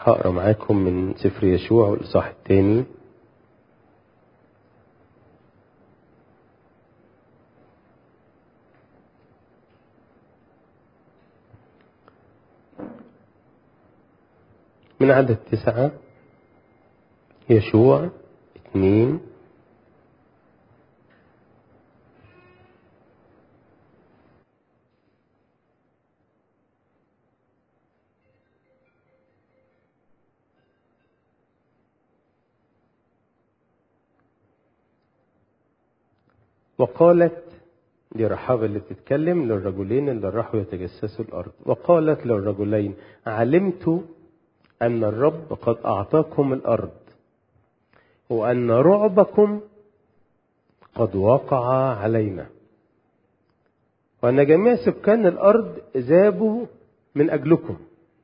هقرا معاكم من سفر يشوع والإصحاح الثاني من عدد تسعة يشوع اثنين وقالت دي رحابة اللي بتتكلم للرجلين اللي راحوا يتجسسوا الأرض وقالت للرجلين علمت أن الرب قد أعطاكم الأرض وأن رعبكم قد وقع علينا وأن جميع سكان الأرض ذابوا من أجلكم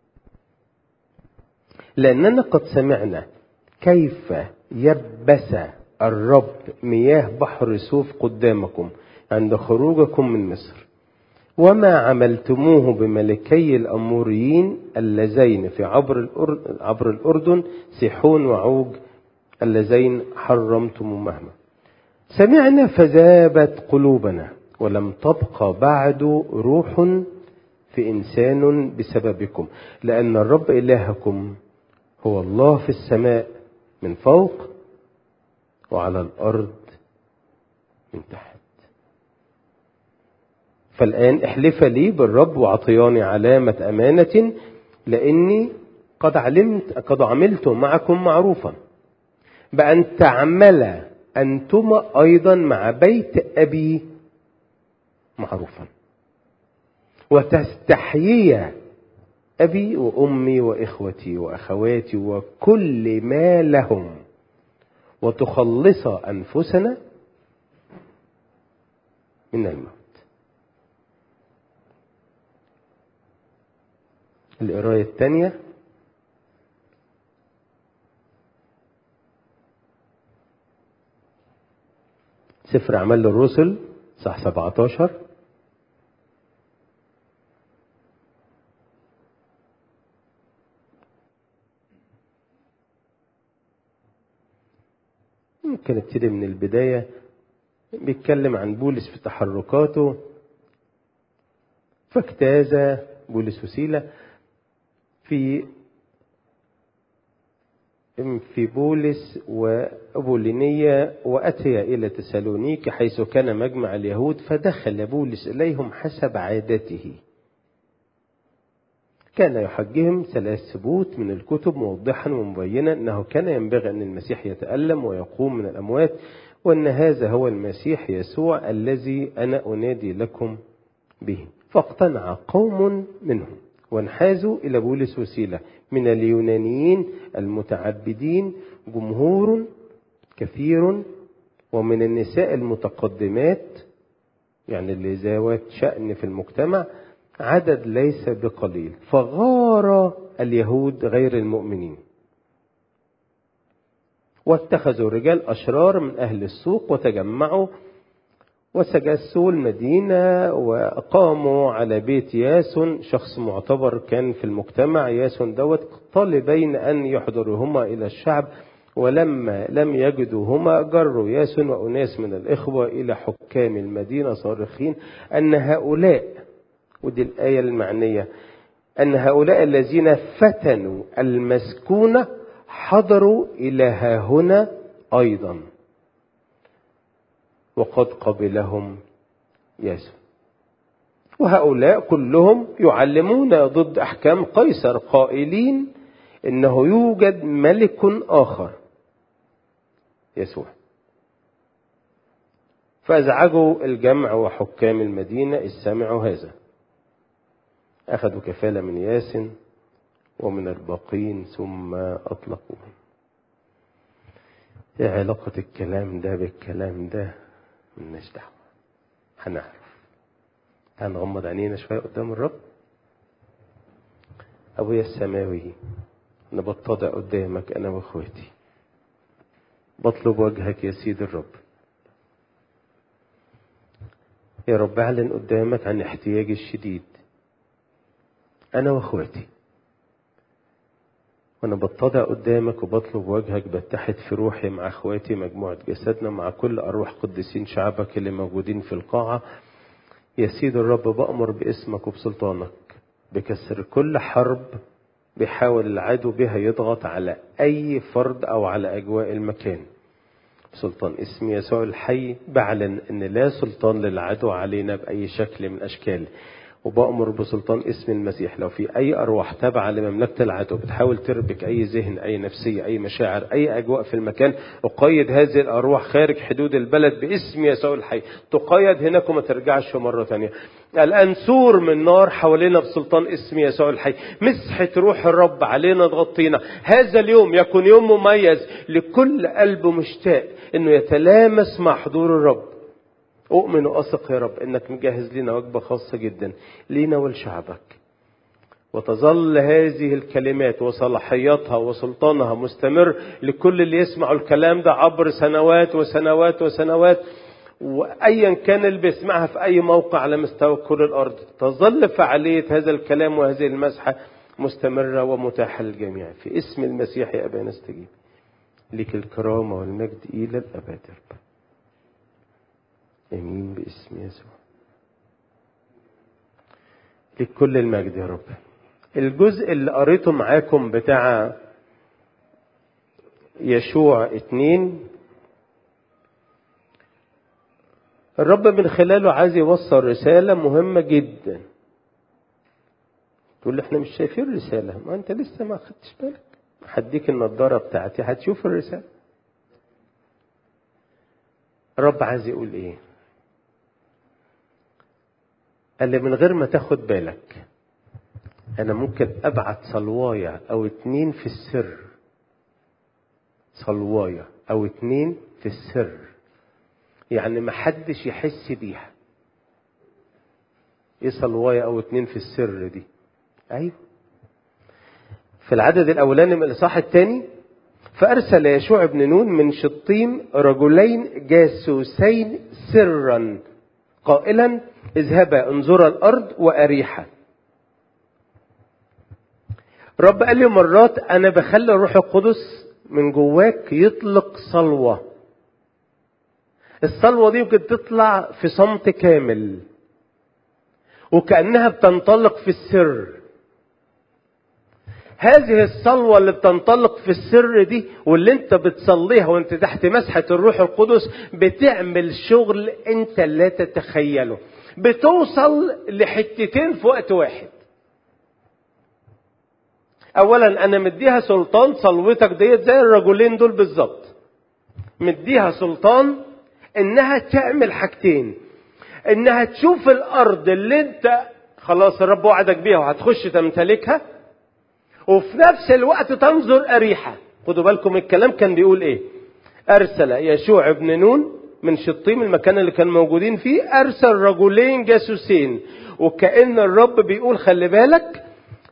لأننا قد سمعنا كيف يبس الرب مياه بحر سوف قدامكم عند خروجكم من مصر وما عملتموه بملكي الأموريين اللذين في عبر الأردن, عبر الأردن سيحون وعوج اللذين حرمتم مهما سمعنا فذابت قلوبنا ولم تبقى بعد روح في إنسان بسببكم لأن الرب إلهكم هو الله في السماء من فوق وعلى الأرض من تحت فالآن احلف لي بالرب وعطياني علامة أمانة لأني قد علمت قد عملت معكم معروفا بأن تعمل أنتما أيضا مع بيت أبي معروفا وتستحيي أبي وأمي وإخوتي وأخواتي وكل ما لهم وتخلص أنفسنا من الموت القراية الثانية سفر أعمال الرسل صح 17 ممكن ابتدي من البداية بيتكلم عن بولس في تحركاته فاجتاز بولس وسيلة في في بولس وأبولينية وأتي إلى تسالونيك حيث كان مجمع اليهود فدخل بولس إليهم حسب عادته كان يحجهم ثلاث ثبوت من الكتب موضحا ومبينا أنه كان ينبغي أن المسيح يتألم ويقوم من الأموات وأن هذا هو المسيح يسوع الذي أنا أنادي لكم به فاقتنع قوم منهم وانحازوا إلى بولس وسيلة من اليونانيين المتعبدين جمهور كثير ومن النساء المتقدمات يعني اللي ذوات شأن في المجتمع عدد ليس بقليل فغار اليهود غير المؤمنين واتخذوا رجال أشرار من أهل السوق وتجمعوا وسجسوا المدينة وقاموا على بيت ياسون شخص معتبر كان في المجتمع ياسون دوت طالبين أن يحضرهما إلى الشعب ولما لم يجدوهما جروا ياسون وأناس من الإخوة إلى حكام المدينة صارخين أن هؤلاء ودي الآية المعنية أن هؤلاء الذين فتنوا المسكونة حضروا إلى ها هنا أيضا وقد قبلهم يسوع وهؤلاء كلهم يعلمون ضد أحكام قيصر قائلين إنه يوجد ملك آخر يسوع فأزعجوا الجمع وحكام المدينة إذ سمعوا هذا أخذوا كفالة من ياس ومن الباقين ثم أطلقوهم ايه علاقة الكلام ده بالكلام ده ملناش دعوة هنعرف هنغمض عينينا شوية قدام الرب أبويا السماوي أنا بتضع قدامك أنا وأخواتي بطلب وجهك يا سيد الرب يا رب أعلن قدامك عن احتياجي الشديد أنا وأخواتي وانا بتضع قدامك وبطلب وجهك بتحد في روحي مع اخواتي مجموعة جسدنا مع كل ارواح قديسين شعبك اللي موجودين في القاعة يا سيد الرب بأمر باسمك وبسلطانك بكسر كل حرب بيحاول العدو بها يضغط على اي فرد او على اجواء المكان بسلطان اسم يسوع الحي بعلن ان لا سلطان للعدو علينا باي شكل من الاشكال وبأمر بسلطان اسم المسيح لو في أي أرواح تابعة لمملكة العدو بتحاول تربك أي ذهن أي نفسية أي مشاعر أي أجواء في المكان أقيد هذه الأرواح خارج حدود البلد باسم يسوع الحي تقيد هناك وما ترجعش مرة ثانية الآن سور من نار حوالينا بسلطان اسم يسوع الحي مسحة روح الرب علينا تغطينا هذا اليوم يكون يوم مميز لكل قلب مشتاق انه يتلامس مع حضور الرب أؤمن وأثق يا رب إنك مجهز لنا وجبة خاصة جدا لينا ولشعبك وتظل هذه الكلمات وصلاحياتها وسلطانها مستمر لكل اللي يسمعوا الكلام ده عبر سنوات وسنوات وسنوات وايا كان اللي بيسمعها في اي موقع على مستوى كل الارض تظل فعاليه هذا الكلام وهذه المسحه مستمره ومتاحه للجميع في اسم المسيح يا ابانا استجيب لك الكرامه والمجد الى الابد يا رب امين باسم يسوع لك كل المجد يا رب الجزء اللي قريته معاكم بتاع يشوع اتنين الرب من خلاله عايز يوصل رسالة مهمة جدا تقول لي احنا مش شايفين الرسالة ما انت لسه ما خدتش بالك هديك النضارة بتاعتي هتشوف الرسالة الرب عايز يقول ايه قال لي من غير ما تاخد بالك انا ممكن ابعت صلواية او اتنين في السر صلواية او اتنين في السر يعني ما حدش يحس بيها ايه صلواية او اتنين في السر دي ايوه في العدد الاولاني من الاصحاح الثاني فارسل يشوع بن نون من شطيم رجلين جاسوسين سرا قائلا اذهبا انظرا الارض واريحا رب قال لي مرات انا بخلي الروح القدس من جواك يطلق صلوه الصلوة دي ممكن تطلع في صمت كامل وكأنها بتنطلق في السر هذه الصلوة اللي بتنطلق في السر دي واللي انت بتصليها وانت تحت مسحة الروح القدس بتعمل شغل انت لا تتخيله بتوصل لحتتين في وقت واحد اولا انا مديها سلطان صلوتك ديت زي الرجلين دول بالظبط مديها سلطان انها تعمل حاجتين انها تشوف الارض اللي انت خلاص الرب وعدك بيها وهتخش تمتلكها وفي نفس الوقت تنظر اريحه خدوا بالكم الكلام كان بيقول ايه ارسل يشوع ابن نون من شطيم المكان اللي كان موجودين فيه ارسل رجلين جاسوسين وكأن الرب بيقول خلي بالك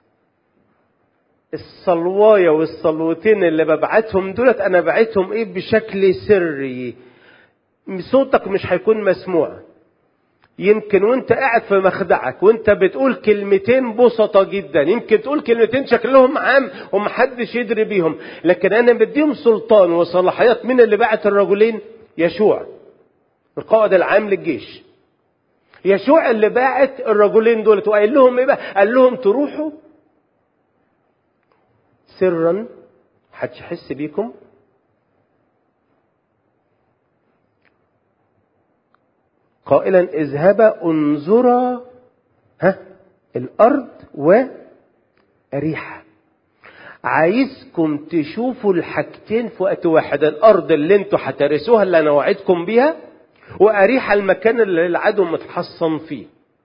الصلواية والصلوتين اللي ببعتهم دولت انا بعتهم ايه بشكل سري صوتك مش هيكون مسموع يمكن وانت قاعد في مخدعك وانت بتقول كلمتين بسطة جدا يمكن تقول كلمتين شكلهم عام ومحدش يدري بيهم لكن انا بديهم سلطان وصلاحيات من اللي بعت الرجلين يشوع القائد العام للجيش يشوع اللي باعت الرجلين دول وقال لهم ايه بقى قال لهم تروحوا سرا محدش يحس بيكم قائلا اذهبا انظرا ها الارض واريحا عايزكم تشوفوا الحاجتين في وقت واحد الارض اللي انتوا هترثوها اللي انا وعدكم بيها واريحا المكان اللي العدو متحصن فيه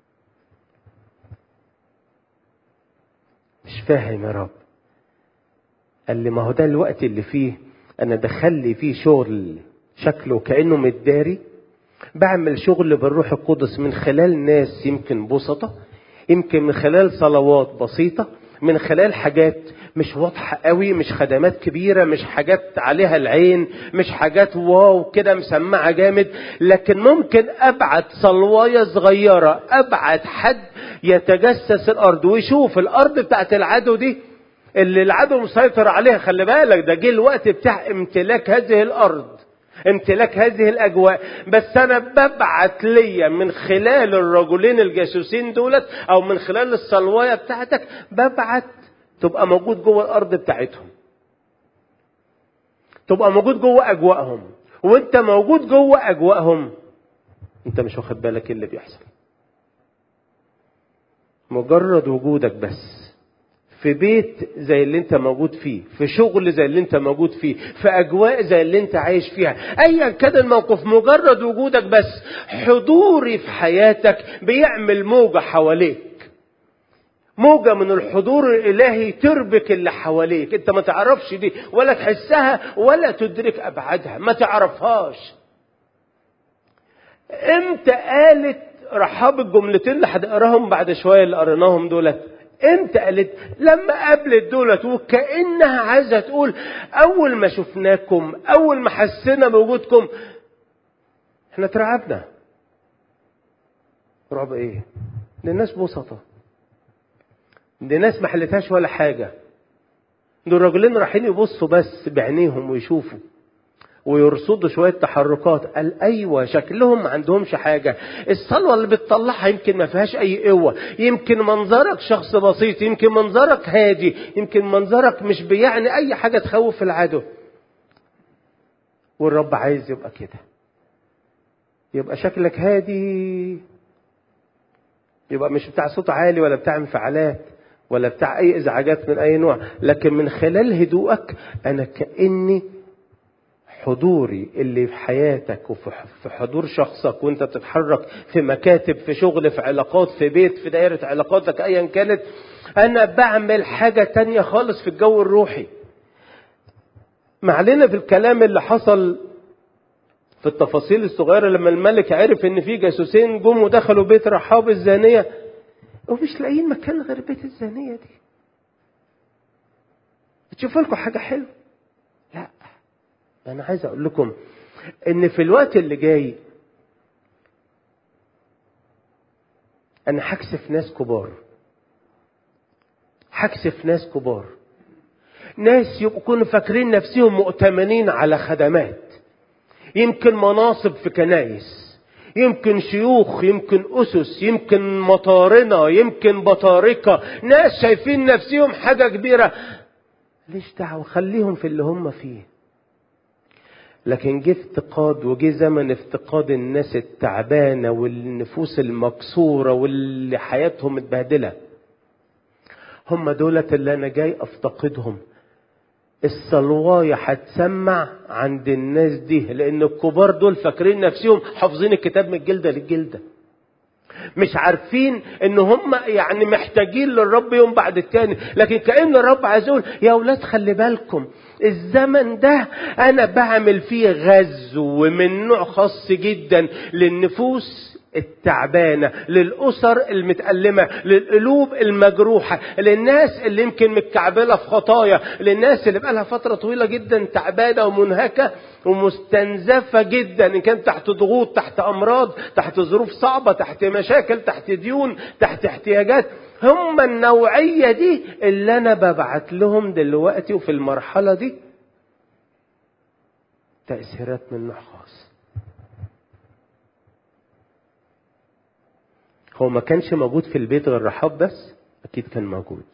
مش فاهم يا رب قال لي ما هو ده الوقت اللي فيه انا بخلي فيه شغل شكله كانه متداري بعمل شغل بالروح القدس من خلال ناس يمكن بسطة يمكن من خلال صلوات بسيطة من خلال حاجات مش واضحة قوي مش خدمات كبيرة مش حاجات عليها العين مش حاجات واو كده مسمعة جامد لكن ممكن أبعت صلواية صغيرة أبعت حد يتجسس الأرض ويشوف الأرض بتاعت العدو دي اللي العدو مسيطر عليها خلي بالك ده جه الوقت بتاع امتلاك هذه الارض امتلاك هذه الاجواء بس انا ببعت ليا من خلال الرجلين الجاسوسين دولت او من خلال الصلوايه بتاعتك ببعت تبقى موجود جوه الارض بتاعتهم تبقى موجود جوه اجواءهم وانت موجود جوه اجواءهم انت مش واخد بالك ايه اللي بيحصل مجرد وجودك بس في بيت زي اللي انت موجود فيه في شغل زي اللي انت موجود فيه في اجواء زي اللي انت عايش فيها ايا كان الموقف مجرد وجودك بس حضوري في حياتك بيعمل موجة حواليك موجة من الحضور الإلهي تربك اللي حواليك انت ما تعرفش دي ولا تحسها ولا تدرك أبعادها ما تعرفهاش امتى قالت رحاب الجملتين اللي هنقراهم بعد شوية اللي قريناهم دولت امتى قالت لما قابلت دولت وكأنها عايزة تقول أول ما شفناكم أول ما حسينا بوجودكم احنا اترعبنا رعب ايه؟ دي الناس بسطة دي ناس ما حلتهاش ولا حاجة دول راجلين رايحين يبصوا بس بعينيهم ويشوفوا ويرصدوا شوية تحركات قال أيوة شكلهم ما عندهمش حاجة الصلوة اللي بتطلعها يمكن ما فيهاش أي قوة يمكن منظرك شخص بسيط يمكن منظرك هادي يمكن منظرك مش بيعني أي حاجة تخوف العدو والرب عايز يبقى كده يبقى شكلك هادي يبقى مش بتاع صوت عالي ولا بتاع انفعالات ولا بتاع اي ازعاجات من اي نوع لكن من خلال هدوءك انا كاني حضوري اللي في حياتك وفي حضور شخصك وانت بتتحرك في مكاتب في شغل في علاقات في بيت في دائرة علاقاتك ايا كانت انا بعمل حاجة تانية خالص في الجو الروحي معلنا في الكلام اللي حصل في التفاصيل الصغيرة لما الملك عرف ان في جاسوسين جم ودخلوا بيت رحاب الزانية ومش لاقيين مكان غير بيت الزانية دي تشوفوا لكم حاجة حلوة لا أنا عايز أقول لكم إن في الوقت اللي جاي أنا هكسف ناس كبار هكسف ناس كبار ناس يكونوا فاكرين نفسهم مؤتمنين على خدمات يمكن مناصب في كنايس يمكن شيوخ يمكن أسس يمكن مطارنة يمكن بطاركة ناس شايفين نفسهم حاجة كبيرة ليش دعوة خليهم في اللي هم فيه لكن جه افتقاد وجه زمن افتقاد الناس التعبانه والنفوس المكسوره واللي حياتهم متبهدله هم دولت اللي انا جاي افتقدهم الصلواية هتسمع عند الناس دي لان الكبار دول فاكرين نفسهم حافظين الكتاب من الجلده للجلده مش عارفين ان هم يعني محتاجين للرب يوم بعد التاني لكن كأن الرب عايز يقول يا اولاد خلي بالكم الزمن ده انا بعمل فيه غزو من نوع خاص جدا للنفوس التعبانه للاسر المتألمه للقلوب المجروحه للناس اللي يمكن متكعبله في خطايا للناس اللي بقالها فتره طويله جدا تعبانه ومنهكه ومستنزفه جدا ان كان تحت ضغوط تحت امراض تحت ظروف صعبه تحت مشاكل تحت ديون تحت احتياجات هم النوعيه دي اللي انا ببعت لهم دلوقتي وفي المرحله دي تاثيرات من نوع خاص هو ما كانش موجود في البيت غير رحاب بس اكيد كان موجود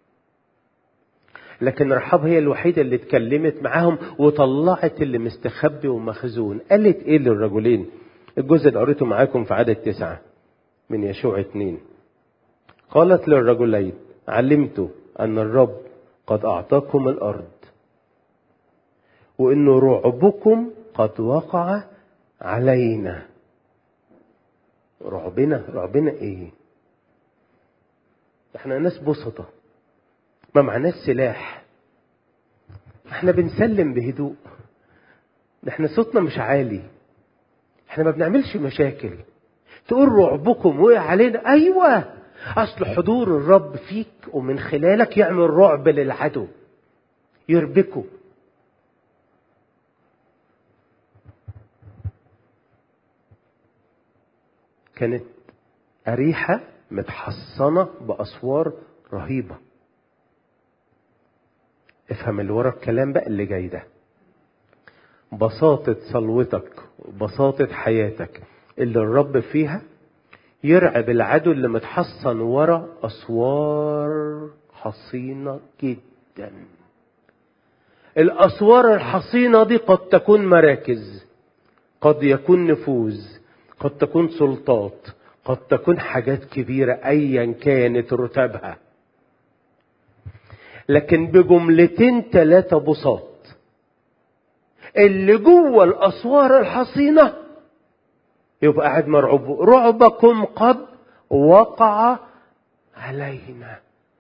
لكن رحاب هي الوحيدة اللي اتكلمت معاهم وطلعت اللي مستخبي ومخزون قالت ايه للرجلين الجزء اللي قريته معاكم في عدد تسعة من يشوع اتنين قالت للرجلين علمت أن الرب قد أعطاكم الأرض وأن رعبكم قد وقع علينا رعبنا رعبنا ايه احنا ناس بسطة ما معناش سلاح احنا بنسلم بهدوء احنا صوتنا مش عالي احنا ما بنعملش مشاكل تقول رعبكم وقع علينا ايوه اصل حضور الرب فيك ومن خلالك يعمل رعب للعدو يربكه كانت أريحة متحصنة بأسوار رهيبة افهم اللي ورا الكلام بقى اللي جاي ده بساطة صلوتك وبساطة حياتك اللي الرب فيها يرعب العدو اللي متحصن ورا أسوار حصينة جدا الأسوار الحصينة دي قد تكون مراكز قد يكون نفوذ قد تكون سلطات قد تكون حاجات كبيرة أيا كانت رتبها لكن بجملتين ثلاثة بساط اللي جوه الأسوار الحصينة يبقى قاعد مرعوب رعبكم قد وقع علينا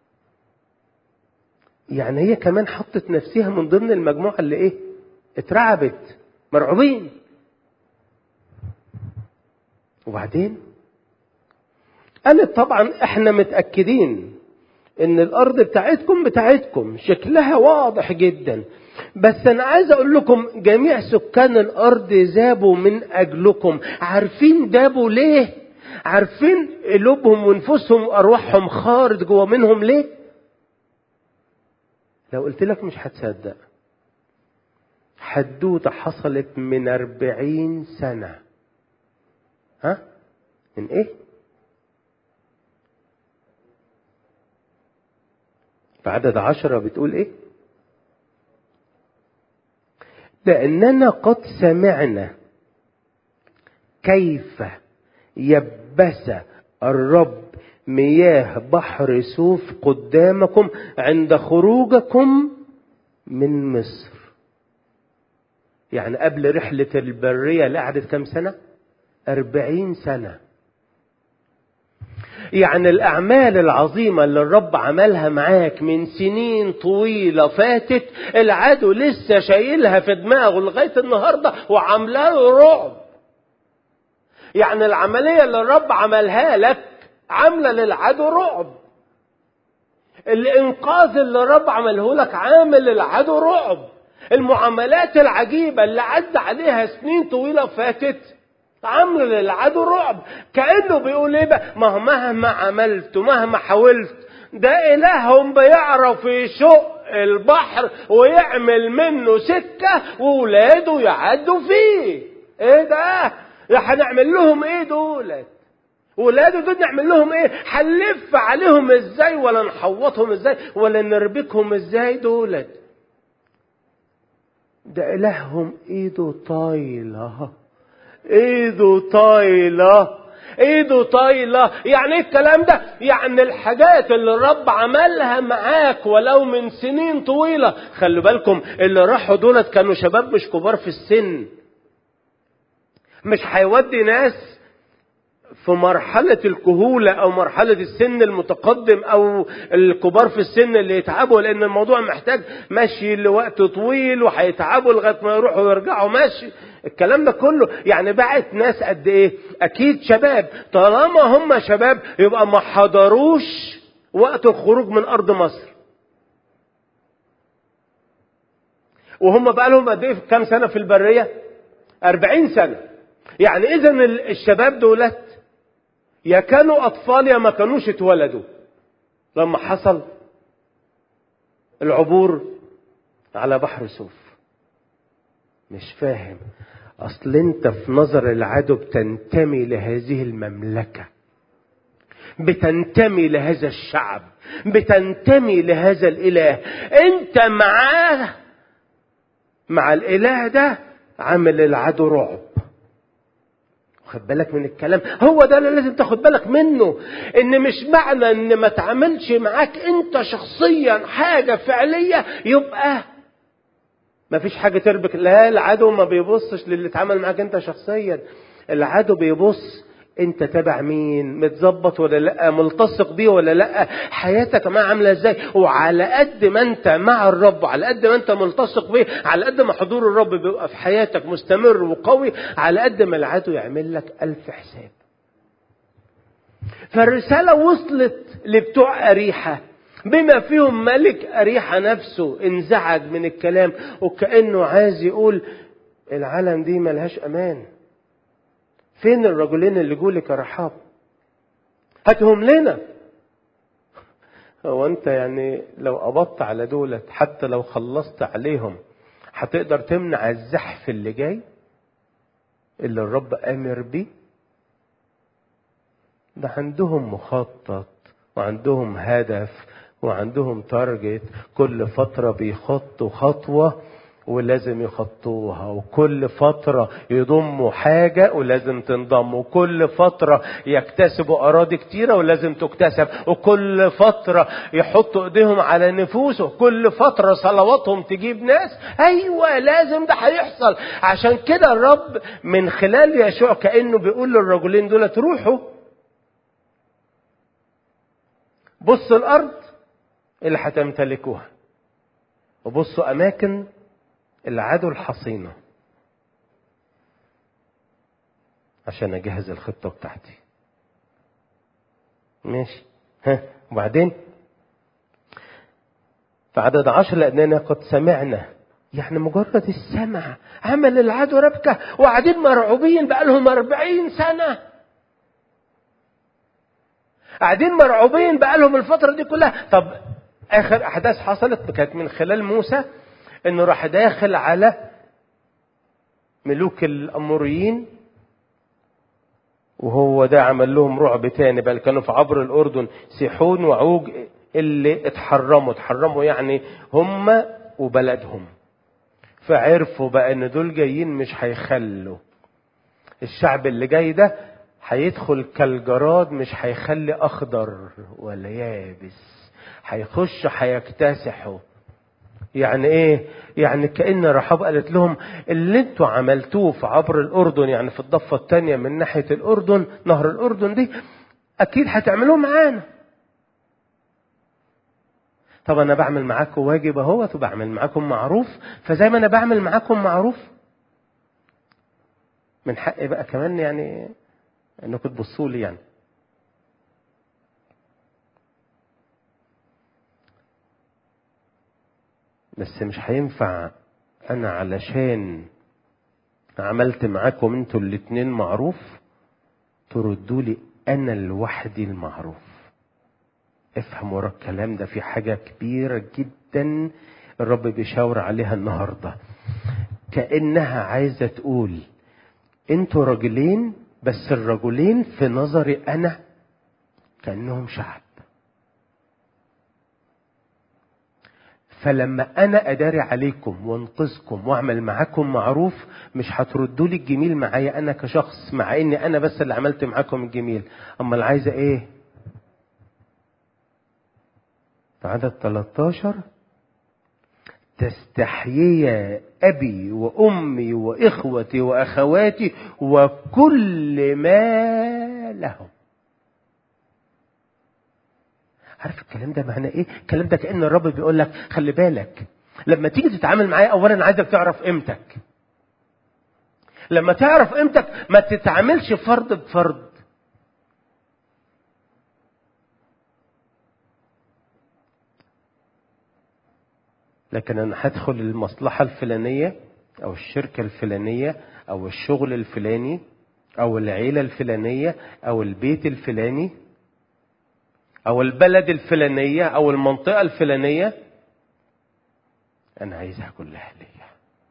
يعني هي كمان حطت نفسها من ضمن المجموعة اللي ايه اترعبت مرعوبين وبعدين قالت طبعا احنا متأكدين ان الارض بتاعتكم بتاعتكم شكلها واضح جدا بس انا عايز اقول لكم جميع سكان الارض ذابوا من اجلكم عارفين دابوا ليه عارفين قلوبهم ونفوسهم وارواحهم خارج جوه منهم ليه لو قلت لك مش هتصدق حدوته حصلت من أربعين سنة ها من ايه بعدد عشرة بتقول ايه لأننا قد سمعنا كيف يبس الرب مياه بحر سوف قدامكم عند خروجكم من مصر يعني قبل رحلة البرية اللي قعدت كام سنة أربعين سنة يعني الأعمال العظيمة اللي الرب عملها معاك من سنين طويلة فاتت العدو لسه شايلها في دماغه لغاية النهاردة وعاملها له رعب يعني العملية اللي الرب عملها لك عاملة للعدو رعب الإنقاذ اللي الرب عمله لك عامل للعدو رعب المعاملات العجيبة اللي عدى عليها سنين طويلة فاتت عامله للعدو رعب كانه بيقول ايه بقى ما مهما عملت ومهما حاولت ده الههم بيعرف يشق البحر ويعمل منه سكه وولاده يعدوا فيه ايه ده هنعمل لهم ايه دولت ولاده دول نعمل لهم ايه هنلف عليهم ازاي ولا نحوطهم ازاي ولا نربكهم ازاي دولت ده الههم ايده طايله ايده طايلة ايده طايلة يعني ايه الكلام ده يعني الحاجات اللي الرب عملها معاك ولو من سنين طويلة خلي بالكم اللي راحوا دولت كانوا شباب مش كبار في السن مش هيودي ناس في مرحلة الكهولة أو مرحلة السن المتقدم أو الكبار في السن اللي يتعبوا لأن الموضوع محتاج مشي لوقت طويل وهيتعبوا لغاية ما يروحوا ويرجعوا ماشي الكلام ده كله يعني بعت ناس قد إيه؟ أكيد شباب طالما هم شباب يبقى ما حضروش وقت الخروج من أرض مصر وهم بقى لهم قد إيه كام سنة في البرية؟ أربعين سنة يعني إذا الشباب دولت يا كانوا أطفال يا ما كانوش اتولدوا لما حصل العبور على بحر سوف مش فاهم أصل أنت في نظر العدو بتنتمي لهذه المملكة بتنتمي لهذا الشعب بتنتمي لهذا الإله أنت معاه مع الإله ده عامل العدو رعب خد بالك من الكلام هو ده اللي لازم تاخد بالك منه ان مش معنى ان ما تعملش معاك انت شخصيا حاجة فعلية يبقى ما فيش حاجة تربك لا العدو ما بيبصش للي اتعمل معاك انت شخصيا العدو بيبص انت تابع مين متظبط ولا لا ملتصق بيه ولا لا حياتك معاه عامله ازاي وعلى قد ما انت مع الرب وعلى قد ما انت ملتصق بيه على قد ما حضور الرب بيبقى في حياتك مستمر وقوي على قد ما العدو يعمل لك الف حساب فالرسالة وصلت لبتوع أريحة بما فيهم ملك أريحة نفسه انزعج من الكلام وكأنه عايز يقول العالم دي ملهاش أمان فين الرجلين اللي جولك يا رحاب هاتهم لنا هو انت يعني لو قبضت على دولت حتى لو خلصت عليهم هتقدر تمنع الزحف اللي جاي اللي الرب امر بيه ده عندهم مخطط وعندهم هدف وعندهم تارجت كل فترة بيخطوا خطوة ولازم يخطوها وكل فترة يضموا حاجة ولازم تنضم وكل فترة يكتسبوا أراضي كتيرة ولازم تكتسب وكل فترة يحطوا إيديهم على نفوسه كل فترة صلواتهم تجيب ناس أيوة لازم ده هيحصل عشان كده الرب من خلال يشوع كأنه بيقول للرجلين دول روحوا بصوا الأرض اللي هتمتلكوها وبصوا أماكن العدو الحصينة عشان أجهز الخطة بتاعتي ماشي ها وبعدين في عدد عشر لأننا قد سمعنا يعني مجرد السمع عمل العدو ربكة وقاعدين مرعوبين بقالهم أربعين سنة قاعدين مرعوبين بقالهم الفترة دي كلها طب آخر أحداث حصلت كانت من خلال موسى إنه راح داخل على ملوك الأموريين وهو ده عمل لهم رعب تاني بل كانوا في عبر الأردن سيحون وعوج اللي اتحرموا اتحرموا يعني هم وبلدهم فعرفوا بقى ان دول جايين مش هيخلوا الشعب اللي جاي ده هيدخل كالجراد مش هيخلي اخضر ولا يابس هيخش هيكتسحوا يعني ايه يعني كأن رحاب قالت لهم اللي انتوا عملتوه في عبر الاردن يعني في الضفة التانية من ناحية الاردن نهر الاردن دي اكيد هتعملوه معانا طب انا بعمل معاكم واجب اهوت وبعمل معاكم معروف فزي ما انا بعمل معاكم معروف من حقي بقى كمان يعني انكم تبصوا لي يعني بس مش هينفع انا علشان عملت معاكم انتوا الاتنين معروف تردوا لي انا لوحدي المعروف افهم ورا الكلام ده في حاجة كبيرة جدا الرب بيشاور عليها النهاردة كأنها عايزة تقول انتوا راجلين بس الرجلين في نظري انا كأنهم شعب فلما انا اداري عليكم وانقذكم واعمل معاكم معروف مش هتردوا لي الجميل معايا انا كشخص مع اني انا بس اللي عملت معاكم الجميل اما اللي عايزه ايه في عدد 13 تستحيي أبي وأمي وإخوتي وأخواتي وكل ما لهم عارف الكلام ده معناه ايه الكلام ده كأن الرب بيقول لك خلي بالك لما تيجي تتعامل معايا اولا عايزك تعرف قيمتك لما تعرف قيمتك ما تتعاملش فرد بفرد لكن انا هدخل المصلحة الفلانية او الشركة الفلانية او الشغل الفلاني او العيلة الفلانية او البيت الفلاني او البلد الفلانية او المنطقة الفلانية انا عايزها كلها ليا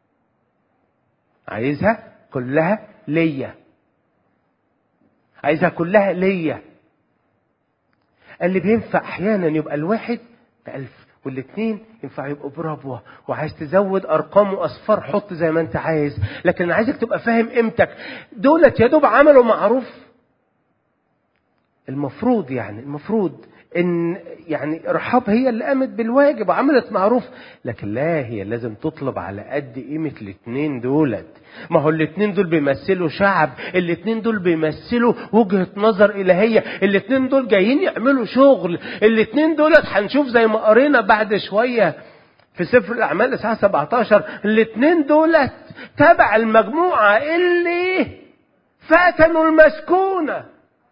عايزها كلها ليا عايزها كلها ليا اللي بينفع احيانا يبقى الواحد بألف والاثنين ينفع يبقوا بربوة وعايز تزود ارقام واصفار حط زي ما انت عايز لكن انا عايزك تبقى فاهم قيمتك دولت يا دوب عملوا معروف المفروض يعني المفروض ان يعني رحاب هي اللي قامت بالواجب وعملت معروف لكن لا هي لازم تطلب على قد قيمة الاتنين دولت ما هو الاتنين دول بيمثلوا شعب الاتنين دول بيمثلوا وجهة نظر إلهية الاتنين دول جايين يعملوا شغل الاتنين دولت هنشوف زي ما قرينا بعد شوية في سفر الأعمال الساعة 17 الاتنين دولت تبع المجموعة اللي فاتنوا المسكونه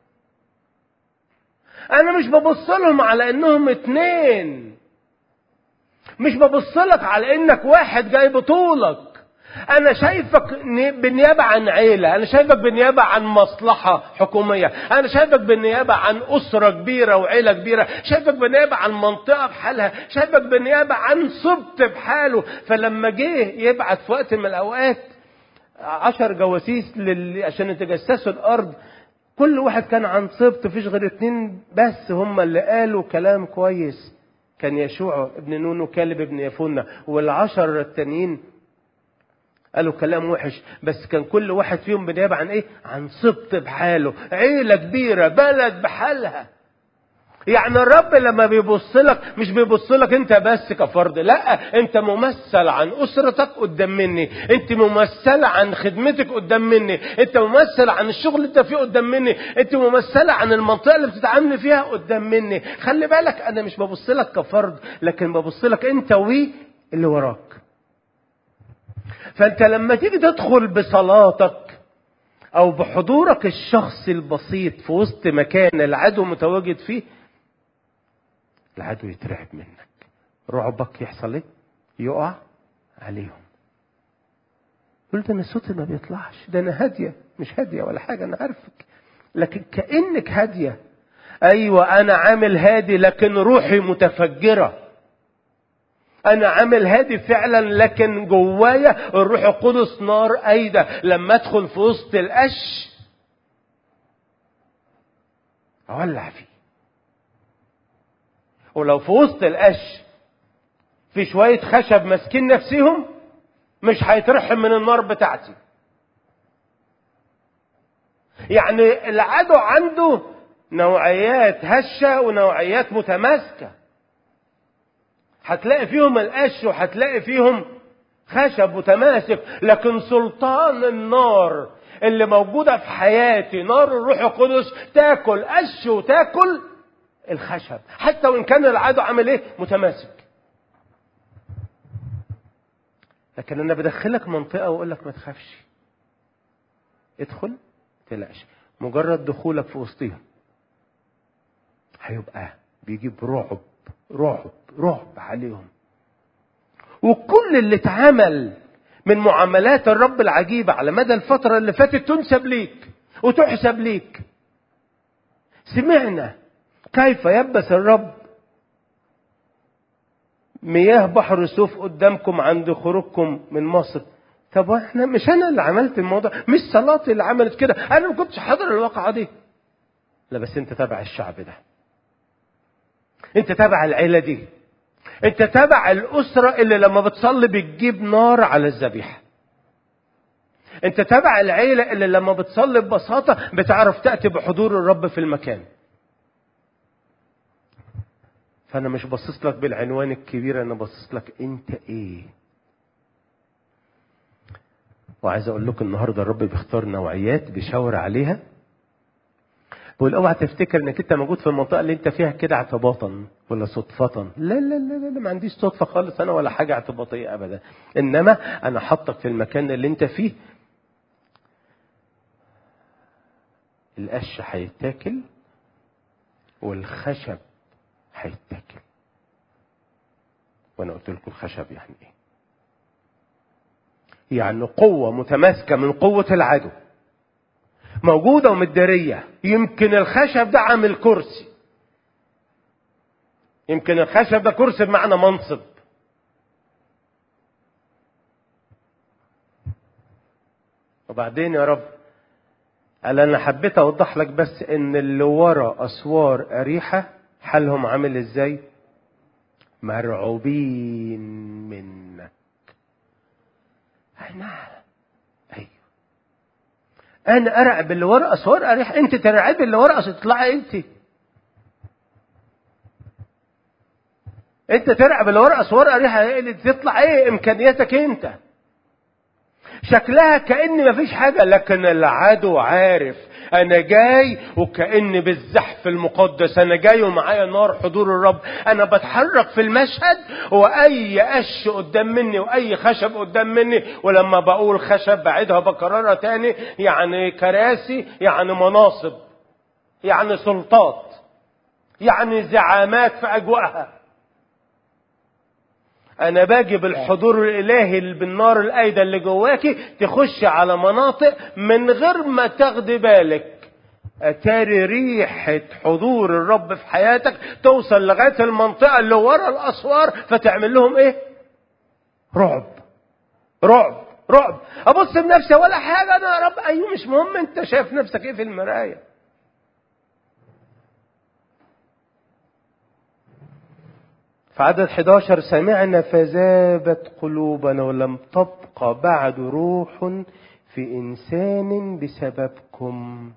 انا مش ببص لهم على انهم اتنين مش ببص لك على انك واحد جاي بطولك انا شايفك بالنيابه عن عيله انا شايفك بالنيابه عن مصلحه حكوميه انا شايفك بالنيابه عن اسره كبيره وعيله كبيره شايفك بالنيابه عن منطقه بحالها شايفك بالنيابه عن سبط بحاله فلما جه يبعت في وقت من الاوقات عشر جواسيس لل... عشان يتجسسوا الارض كل واحد كان عن سبط فيش غير اتنين بس هم اللي قالوا كلام كويس كان يشوع ابن نون وكالب ابن يفونة والعشر التانيين قالوا كلام وحش بس كان كل واحد فيهم بنيابة عن ايه عن سبط بحاله عيلة كبيرة بلد بحالها يعني الرب لما بيبص لك مش بيبص لك انت بس كفرد لا انت ممثل عن اسرتك قدام مني انت ممثل عن خدمتك قدام مني انت ممثل عن الشغل اللي انت فيه قدام مني انت ممثله عن المنطقه اللي بتتعامل فيها قدام مني خلي بالك انا مش ببص لك كفرد لكن ببص لك انت وي اللي وراك فانت لما تيجي تدخل بصلاتك او بحضورك الشخصي البسيط في وسط مكان العدو متواجد فيه العدو يترعب منك رعبك يحصل ايه يقع عليهم يقول ده انا صوتي ما بيطلعش ده انا هاديه مش هاديه ولا حاجه انا عارفك لكن كانك هاديه ايوه انا عامل هادي لكن روحي متفجره انا عامل هادي فعلا لكن جوايا الروح القدس نار ايده لما ادخل في وسط القش اولع فيه ولو في وسط القش في شوية خشب ماسكين نفسهم مش هيترحم من النار بتاعتي يعني العدو عنده نوعيات هشة ونوعيات متماسكة هتلاقي فيهم القش وهتلاقي فيهم خشب متماسك لكن سلطان النار اللي موجودة في حياتي نار الروح القدس تاكل قش وتاكل الخشب حتى وان كان العدو عامل ايه متماسك لكن انا بدخلك منطقه واقول لك ما تخافش ادخل تلاش مجرد دخولك في وسطهم هيبقى بيجيب رعب رعب رعب عليهم وكل اللي اتعمل من معاملات الرب العجيبة على مدى الفترة اللي فاتت تنسب ليك وتحسب ليك سمعنا كيف يبس الرب مياه بحر سوف قدامكم عند خروجكم من مصر طب احنا مش انا اللي عملت الموضوع مش صلاتي اللي عملت كده انا ما كنتش حاضر الواقعه دي لا بس انت تابع الشعب ده انت تابع العيله دي انت تابع الاسره اللي لما بتصلي بتجيب نار على الذبيحه انت تابع العيله اللي لما بتصلي ببساطه بتعرف تاتي بحضور الرب في المكان فانا مش باصص لك بالعنوان الكبير انا باصص لك انت ايه وعايز اقول لكم النهارده الرب بيختار نوعيات بيشاور عليها بيقول اوعى تفتكر انك انت موجود في المنطقه اللي انت فيها كده اعتباطا ولا صدفه لا لا لا لا ما عنديش صدفه خالص انا ولا حاجه اعتباطيه ابدا انما انا حاطك في المكان اللي انت فيه القش هيتاكل والخشب هيتاكل وانا قلت لكم الخشب يعني ايه يعني قوة متماسكة من قوة العدو موجودة ومدارية يمكن الخشب ده عامل كرسي يمكن الخشب ده كرسي بمعنى منصب وبعدين يا رب قال انا حبيت اوضح لك بس ان اللي ورا اسوار اريحه حالهم عامل ازاي مرعوبين منك انا ايوه انا ارعب اللي ورا اسوار اريح انت ترعب اللي ورا تطلعي انت انت ترعب اللي ورا اسوار اريحه تطلع ايه امكانياتك انت شكلها كأن مفيش حاجة لكن العدو عارف أنا جاي وكأن بالزحف المقدس أنا جاي ومعايا نار حضور الرب أنا بتحرك في المشهد وأي قش قدام مني وأي خشب قدام مني ولما بقول خشب بعيدها بكررها تاني يعني كراسي يعني مناصب يعني سلطات يعني زعامات في أجواءها انا باجي بالحضور الالهي اللي بالنار الايده اللي جواكي تخش على مناطق من غير ما تاخدي بالك اتاري ريحة حضور الرب في حياتك توصل لغاية المنطقة اللي ورا الاسوار فتعمل لهم ايه رعب رعب رعب ابص لنفسي ولا حاجة انا يا رب ايوه مش مهم انت شايف نفسك ايه في المراية في عدد 11 سمعنا فذابت قلوبنا ولم تبقى بعد روح في انسان بسببكم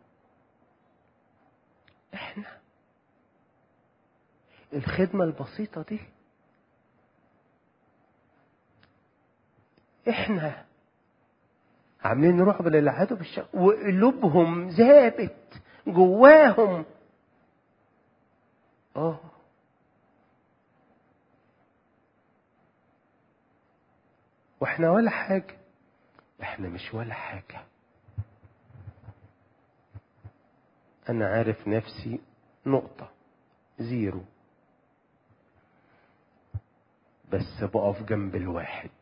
احنا الخدمة البسيطة دي احنا عاملين رعب للعدو بالشر وقلوبهم ذابت جواهم اه واحنا ولا حاجة احنا مش ولا حاجة انا عارف نفسي نقطة زيرو بس بقف جنب الواحد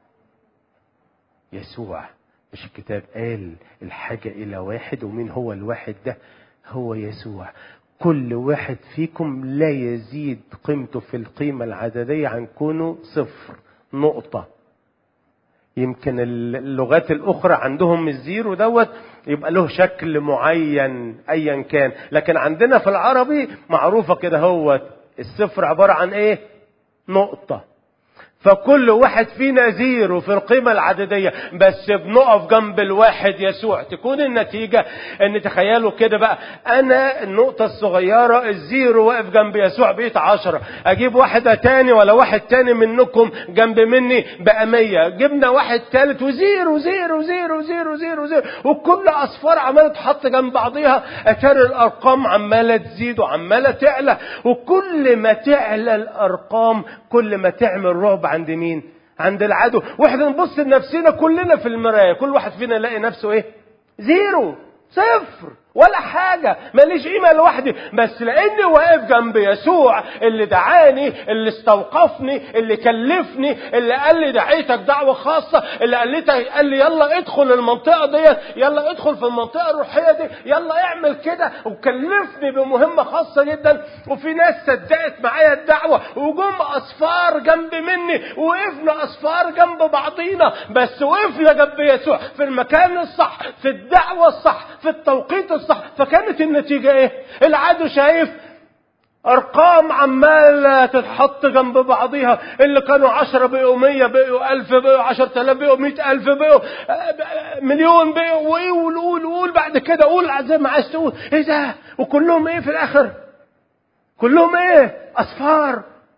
يسوع مش الكتاب قال الحاجة إلى واحد ومين هو الواحد ده هو يسوع كل واحد فيكم لا يزيد قيمته في القيمة العددية عن كونه صفر نقطة يمكن اللغات الأخرى عندهم الزيرو دوت يبقى له شكل معين أيا كان لكن عندنا في العربي معروفة كده هو الصفر عبارة عن إيه نقطة فكل واحد فينا زيرو في القيمة العددية بس بنقف جنب الواحد يسوع تكون النتيجة ان تخيلوا كده بقى انا النقطة الصغيرة الزيرو واقف جنب يسوع بقيت عشرة اجيب واحدة تاني ولا واحد تاني منكم جنب مني بقى مية جبنا واحد تالت وزيرو زيرو زيرو زيرو زيرو زيرو وكل اصفار عمالة تحط جنب بعضيها اتاري الارقام عمالة تزيد وعمالة تعلى وكل ما تعلى الارقام كل ما تعمل رعب عند مين عند العدو واحنا نبص لنفسنا كلنا في المرايه كل واحد فينا يلاقي نفسه ايه زيرو صفر ولا حاجة ماليش قيمة لوحدي بس لأني واقف جنب يسوع اللي دعاني اللي استوقفني اللي كلفني اللي قال لي دعيتك دعوة خاصة اللي قال لي قال لي يلا ادخل المنطقة دي يلا ادخل في المنطقة الروحية دي يلا اعمل كده وكلفني بمهمة خاصة جدا وفي ناس صدقت معايا الدعوة وجم أصفار جنب مني وقفنا أصفار جنب بعضينا بس وقفنا جنب يسوع في المكان الصح في الدعوة الصح في التوقيت الصح الصح فكانت النتيجة ايه العدو شايف ارقام عمالة تتحط جنب بعضيها اللي كانوا عشرة بقوا مية بقوا الف بقوا عشر تلاف بقوا مئة الف بقوا مليون بقوا وقول قول قول بعد كده قول زي ما عايز تقول ايه ده وكلهم ايه في الاخر كلهم ايه اصفار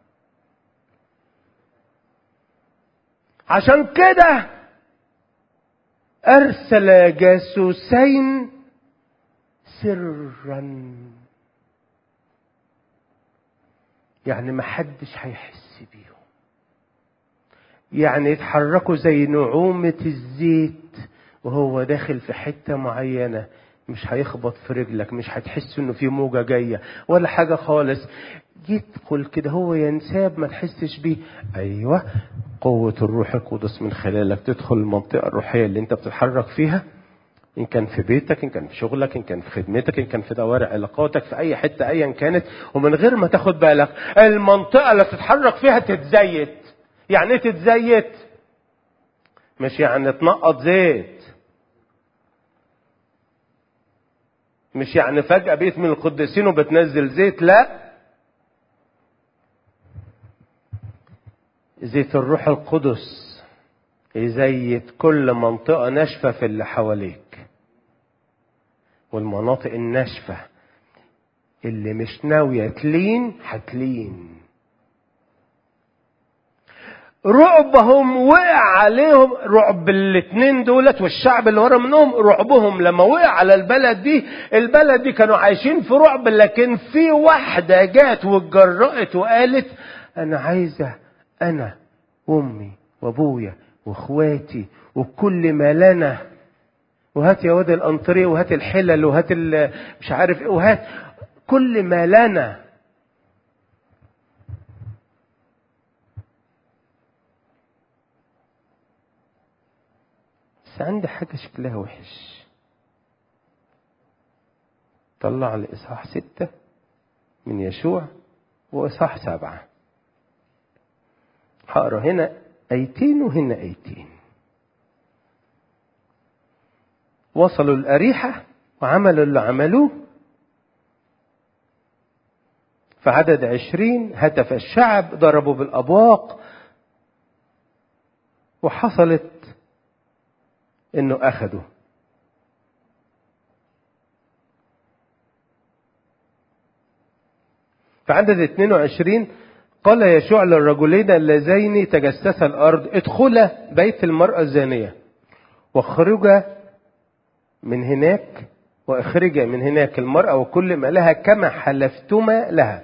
عشان كده ارسل جاسوسين سرا يعني ما حدش هيحس بيهم يعني يتحركوا زي نعومة الزيت وهو داخل في حتة معينة مش هيخبط في رجلك مش هتحس انه في موجة جاية ولا حاجة خالص يدخل كده هو ينساب ما تحسش بيه ايوه قوة الروح القدس من خلالك تدخل المنطقة الروحية اللي انت بتتحرك فيها إن كان في بيتك إن كان في شغلك إن كان في خدمتك إن كان في دوائر علاقاتك في أي حتة أيا كانت ومن غير ما تاخد بالك المنطقة اللي تتحرك فيها تتزيت يعني إيه تتزيت؟ مش يعني تنقط زيت مش يعني فجأة بيت من القديسين وبتنزل زيت لا زيت الروح القدس يزيت كل منطقة ناشفة في اللي حواليك والمناطق الناشفة اللي مش ناوية تلين هتلين رعبهم وقع عليهم رعب الاتنين دولت والشعب اللي ورا منهم رعبهم لما وقع على البلد دي البلد دي كانوا عايشين في رعب لكن في واحدة جات واتجرأت وقالت انا عايزة انا وامي وابويا واخواتي وكل ما لنا وهات يا واد الانطريه وهات الحلل وهات مش عارف ايه وهات كل ما لنا بس عندي حاجة شكلها وحش طلع لإصحاح ستة من يشوع وإصحاح سبعة هقرا هنا ايتين وهنا ايتين وصلوا الأريحة وعملوا اللي عملوه في عدد عشرين هتف الشعب ضربوا بالأبواق وحصلت انه اخذوا في عدد 22 قال يشوع للرجلين اللذين تجسسا الارض ادخلا بيت المراه الزانيه واخرجا من هناك واخرجا من هناك المراه وكل ما لها كما حلفتما لها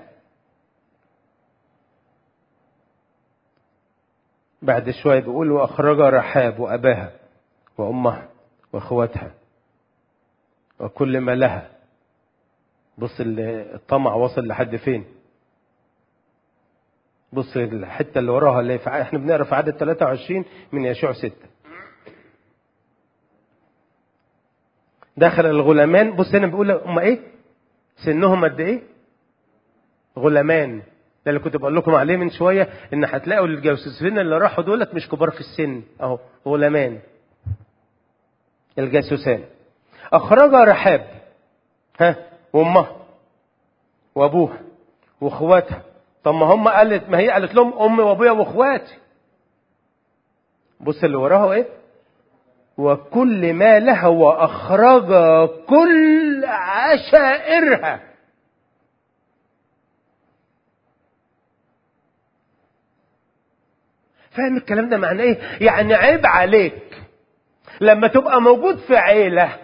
بعد شويه بيقول واخرجا رحاب واباها وامها واخواتها وكل ما لها بص الطمع وصل لحد فين بص الحته اللي وراها اللي في احنا بنقرا في عدد 23 من يشوع 6 دخل الغلامان بص هنا بيقول هم ايه سنهم قد ايه غلامان ده اللي كنت بقول لكم عليه من شويه ان هتلاقوا الجاسوسين اللي راحوا دولت مش كبار في السن اهو غلامان الجاسوسان اخرج رحاب ها وامها وابوها واخواتها طب ما هم قالت ما هي قالت لهم امي وابويا واخواتي بص اللي وراها ايه وكل ما لها واخرج كل عشائرها فاهم الكلام ده معناه ايه يعني عيب عليك لما تبقى موجود في عيله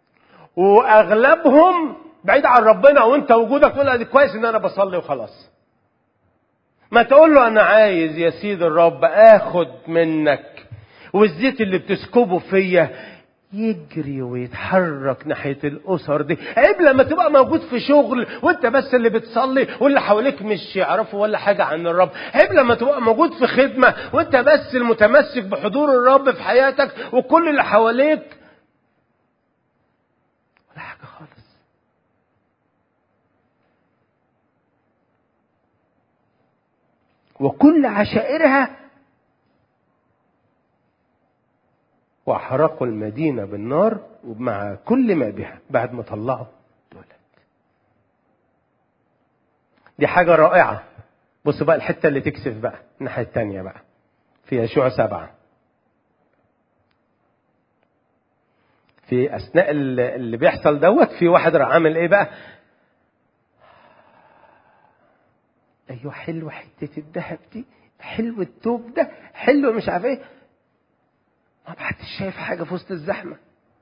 واغلبهم بعيد عن ربنا وانت وجودك تقول ادي كويس ان انا بصلي وخلاص ما تقول له انا عايز يا سيد الرب اخد منك والزيت اللي بتسكبه فيا يجري ويتحرك ناحية الأسر دي عيب لما تبقى موجود في شغل وانت بس اللي بتصلي واللي حواليك مش يعرفوا ولا حاجة عن الرب عيب لما تبقى موجود في خدمة وانت بس المتمسك بحضور الرب في حياتك وكل اللي حواليك ولا حاجة خالص وكل عشائرها واحرقوا المدينه بالنار ومع كل ما بها بعد ما طلعوا دولت دي حاجه رائعه بص بقى الحته اللي تكسف بقى الناحيه الثانيه بقى في يشوع سبعه في اثناء اللي بيحصل دوت في واحد راح عامل ايه بقى ايوه حلوه حته الذهب دي حلو التوب ده حلو مش عارف ايه ما حدش شايف حاجه في وسط الزحمه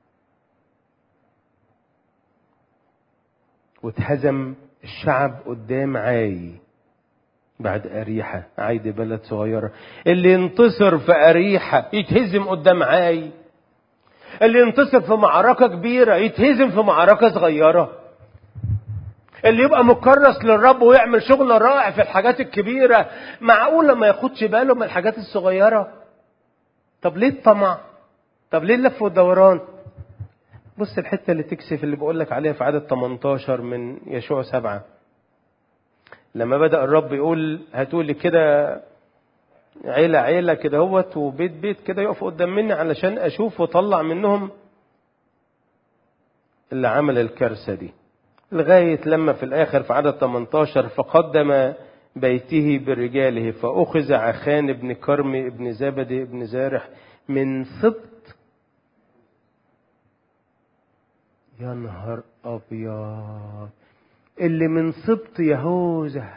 واتهزم الشعب قدام عاي بعد أريحة عاي دي بلد صغيرة اللي ينتصر في أريحة يتهزم قدام عاي اللي ينتصر في معركة كبيرة يتهزم في معركة صغيرة اللي يبقى مكرس للرب ويعمل شغل رائع في الحاجات الكبيرة معقولة ما ياخدش باله من الحاجات الصغيرة طب ليه الطمع طب ليه اللف والدوران بص الحتة اللي تكسف اللي بقول لك عليها في عدد 18 من يشوع سبعة لما بدأ الرب يقول هاتولي كده عيلة عيلة كده هوت وبيت بيت كده يقف قدام مني علشان أشوف وأطلع منهم اللي عمل الكارثة دي لغاية لما في الآخر في عدد 18 فقدم بيته برجاله فأخذ عخان ابن كرمي ابن زبدي ابن زارح من سبط يا نهار أبيض اللي من سبط يهوذا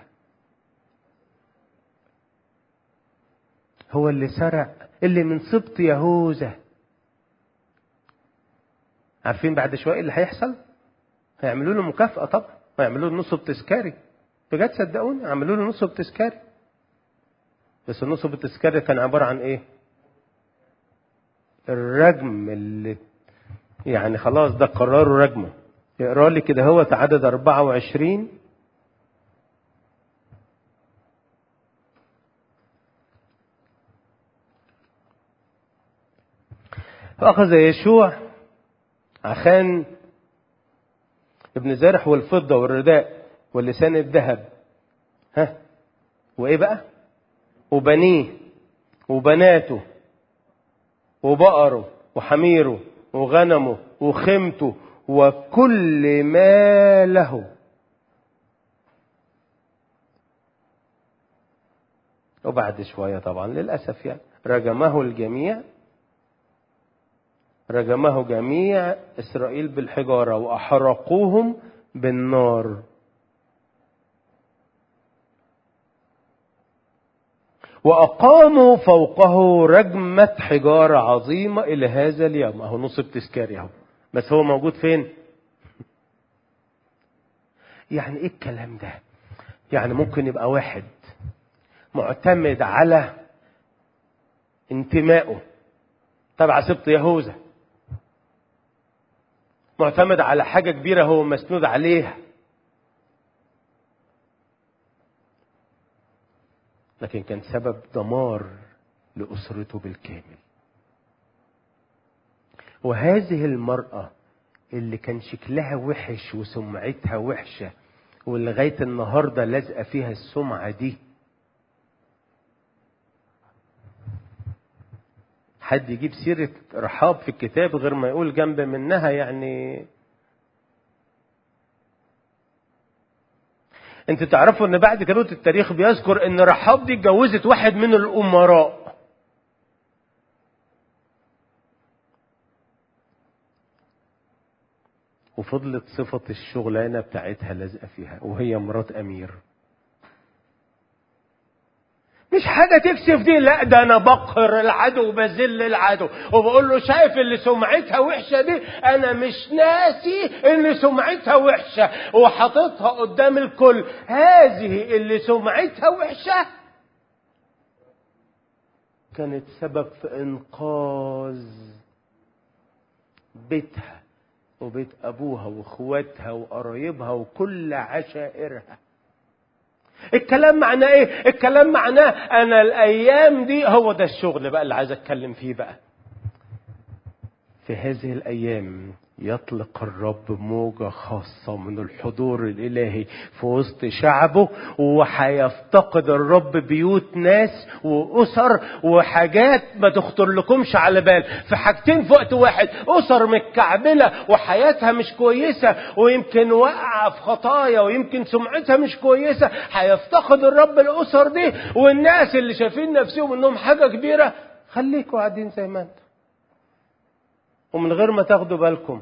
هو اللي سرق اللي من سبط يهوذا عارفين بعد شوية اللي هيحصل هيعملوا له مكافأة طبعا هيعملوا له نصب تذكاري بجد صدقوني عملوا له نصب تذكاري بس النصب التذكاري كان عبارة عن ايه الرجم اللي يعني خلاص ده قرروا رجمه اقرا لي كده هو عدد 24 فأخذ يشوع عخان ابن زارح والفضة والرداء واللسان الذهب ها وإيه بقى وبنيه وبناته وبقره وحميره وغنمه وخيمته وكل ما له وبعد شوية طبعا للأسف يعني رجمه الجميع رجمه جميع إسرائيل بالحجارة وأحرقوهم بالنار وأقاموا فوقه رجمة حجارة عظيمة إلى هذا اليوم أهو نصب تذكاري أهو بس هو موجود فين؟ يعني إيه الكلام ده؟ يعني ممكن يبقى واحد معتمد على انتمائه تبع سبط يهوذا معتمد على حاجة كبيرة هو مسنود عليها لكن كان سبب دمار لأسرته بالكامل وهذه المرأة اللي كان شكلها وحش وسمعتها وحشة ولغاية النهاردة لازقة فيها السمعة دي حد يجيب سيرة رحاب في الكتاب غير ما يقول جنب منها يعني انت تعرفوا ان بعد كده التاريخ بيذكر ان رحاب دي اتجوزت واحد من الامراء وفضلت صفة الشغلانة بتاعتها لازقة فيها وهي مرات أمير مش حاجة تكسف دي لا ده أنا بقهر العدو وبذل العدو وبقول له شايف اللي سمعتها وحشة دي أنا مش ناسي إن سمعتها وحشة وحاططها قدام الكل هذه اللي سمعتها وحشة كانت سبب في إنقاذ بيتها وبيت أبوها وإخواتها وقرايبها وكل عشائرها الكلام معناه ايه الكلام معناه انا الايام دي هو ده الشغل بقى اللي عايز اتكلم فيه بقى في هذه الايام يطلق الرب موجة خاصة من الحضور الإلهي في وسط شعبه وهيفتقد الرب بيوت ناس وأسر وحاجات ما تخطر لكمش على بال في حاجتين في وقت واحد أسر متكعبلة وحياتها مش كويسة ويمكن واقعة في خطايا ويمكن سمعتها مش كويسة هيفتقد الرب الأسر دي والناس اللي شايفين نفسهم إنهم حاجة كبيرة خليكوا قاعدين زي ما انتم ومن غير ما تاخدوا بالكم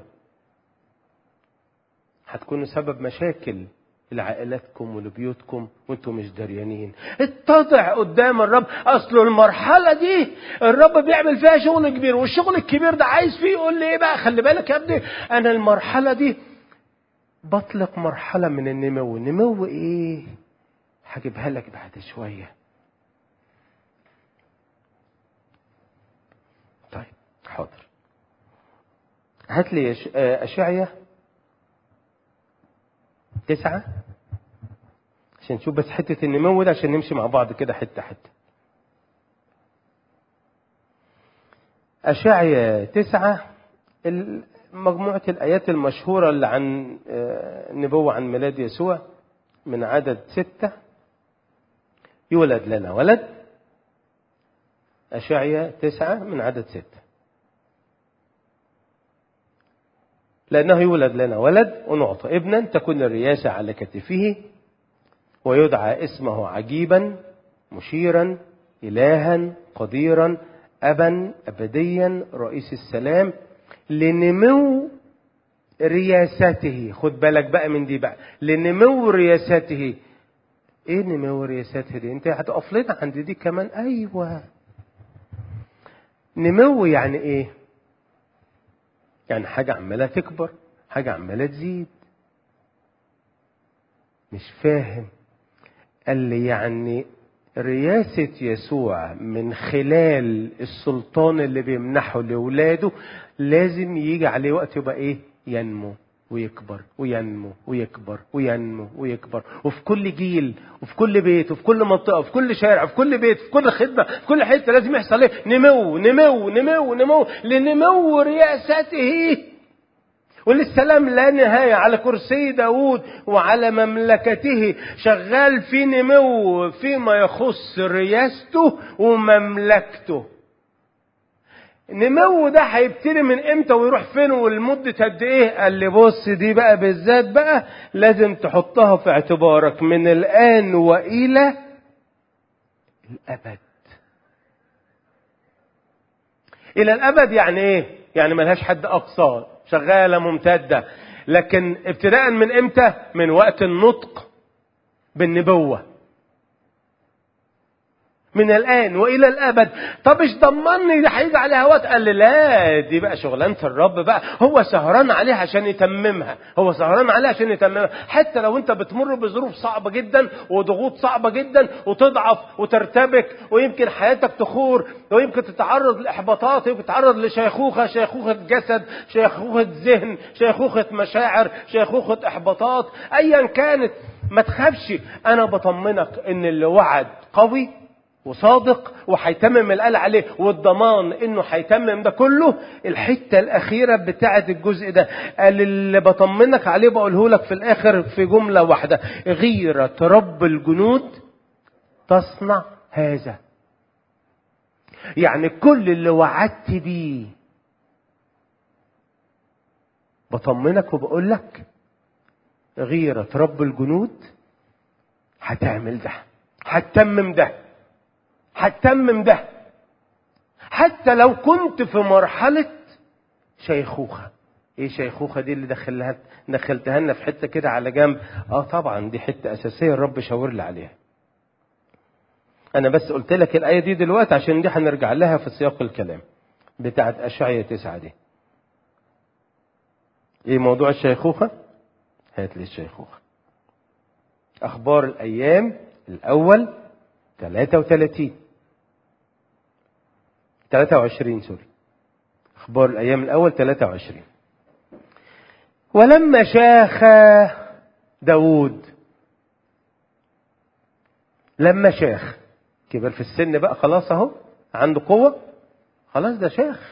هتكونوا سبب مشاكل لعائلاتكم ولبيوتكم وانتم مش دريانين اتضع قدام الرب اصل المرحله دي الرب بيعمل فيها شغل كبير والشغل الكبير ده عايز فيه يقول لي ايه بقى خلي بالك يا ابني انا المرحله دي بطلق مرحله من النمو نمو ايه هجيبها لك بعد شويه طيب حاضر هات لي أشعية تسعة عشان نشوف بس حتة النمو ده عشان نمشي مع بعض كده حتة حتة أشعية تسعة مجموعة الآيات المشهورة اللي عن النبوة عن ميلاد يسوع من عدد ستة يولد لنا ولد أشعية تسعة من عدد ستة لأنه يولد لنا ولد ونعطى ابنا تكون الرياسة على كتفه ويدعى اسمه عجيبا مشيرا إلها قديرا أبا أبديا رئيس السلام لنمو رياسته خد بالك بقى من دي بقى لنمو رياسته ايه نمو رياسته دي انت هتقف لنا عند دي كمان ايوه نمو يعني ايه يعني حاجة عمالة تكبر حاجة عمالة تزيد مش فاهم قال لي يعني رياسة يسوع من خلال السلطان اللي بيمنحه لأولاده لازم يجي عليه وقت يبقى إيه؟ ينمو. ويكبر وينمو ويكبر وينمو ويكبر وفي كل جيل وفي كل بيت وفي كل منطقة وفي كل شارع وفي كل بيت في كل خدمة في كل حتة لازم يحصل ايه نمو نمو نمو نمو لنمو رياسته وللسلام لا نهاية على كرسي داود وعلى مملكته شغال في نمو فيما يخص رياسته ومملكته نمو ده هيبتدي من امتى ويروح فين ولمدة قد ايه قال لي بص دي بقى بالذات بقى لازم تحطها في اعتبارك من الان والى الابد الى الابد يعني ايه يعني ملهاش حد اقصى شغالة ممتدة لكن ابتداء من امتى من وقت النطق بالنبوة من الآن وإلى الأبد طب ايش ضمني ده هيجي عليها وقت قال لي لا دي بقى شغلانة الرب بقى هو سهران عليها عشان يتممها هو سهران عليها عشان يتممها حتى لو انت بتمر بظروف صعبة جدا وضغوط صعبة جدا وتضعف وترتبك ويمكن حياتك تخور ويمكن تتعرض لإحباطات يمكن تتعرض لشيخوخة شيخوخة جسد شيخوخة ذهن شيخوخة مشاعر شيخوخة إحباطات أيا كانت ما تخافش أنا بطمنك إن اللي وعد قوي وصادق وهيتمم اللي قال عليه والضمان انه هيتمم ده كله الحته الاخيره بتاعه الجزء ده قال اللي بطمنك عليه بقوله لك في الاخر في جمله واحده غيره رب الجنود تصنع هذا يعني كل اللي وعدت بيه بطمنك وبقول لك غيره رب الجنود هتعمل ده هتتمم ده هتتمم ده حتى لو كنت في مرحلة شيخوخة ايه شيخوخة دي اللي دخلها دخلتها لنا في حتة كده على جنب اه طبعا دي حتة اساسية الرب شاور لي عليها انا بس قلت لك الاية دي دلوقتي عشان دي هنرجع لها في سياق الكلام بتاعت اشعية تسعة دي ايه موضوع الشيخوخة هات لي الشيخوخة اخبار الايام الاول 33 23 سوري اخبار الايام الاول 23 ولما شاخ داود لما شاخ كبر في السن بقى خلاص اهو عنده قوة خلاص ده شيخ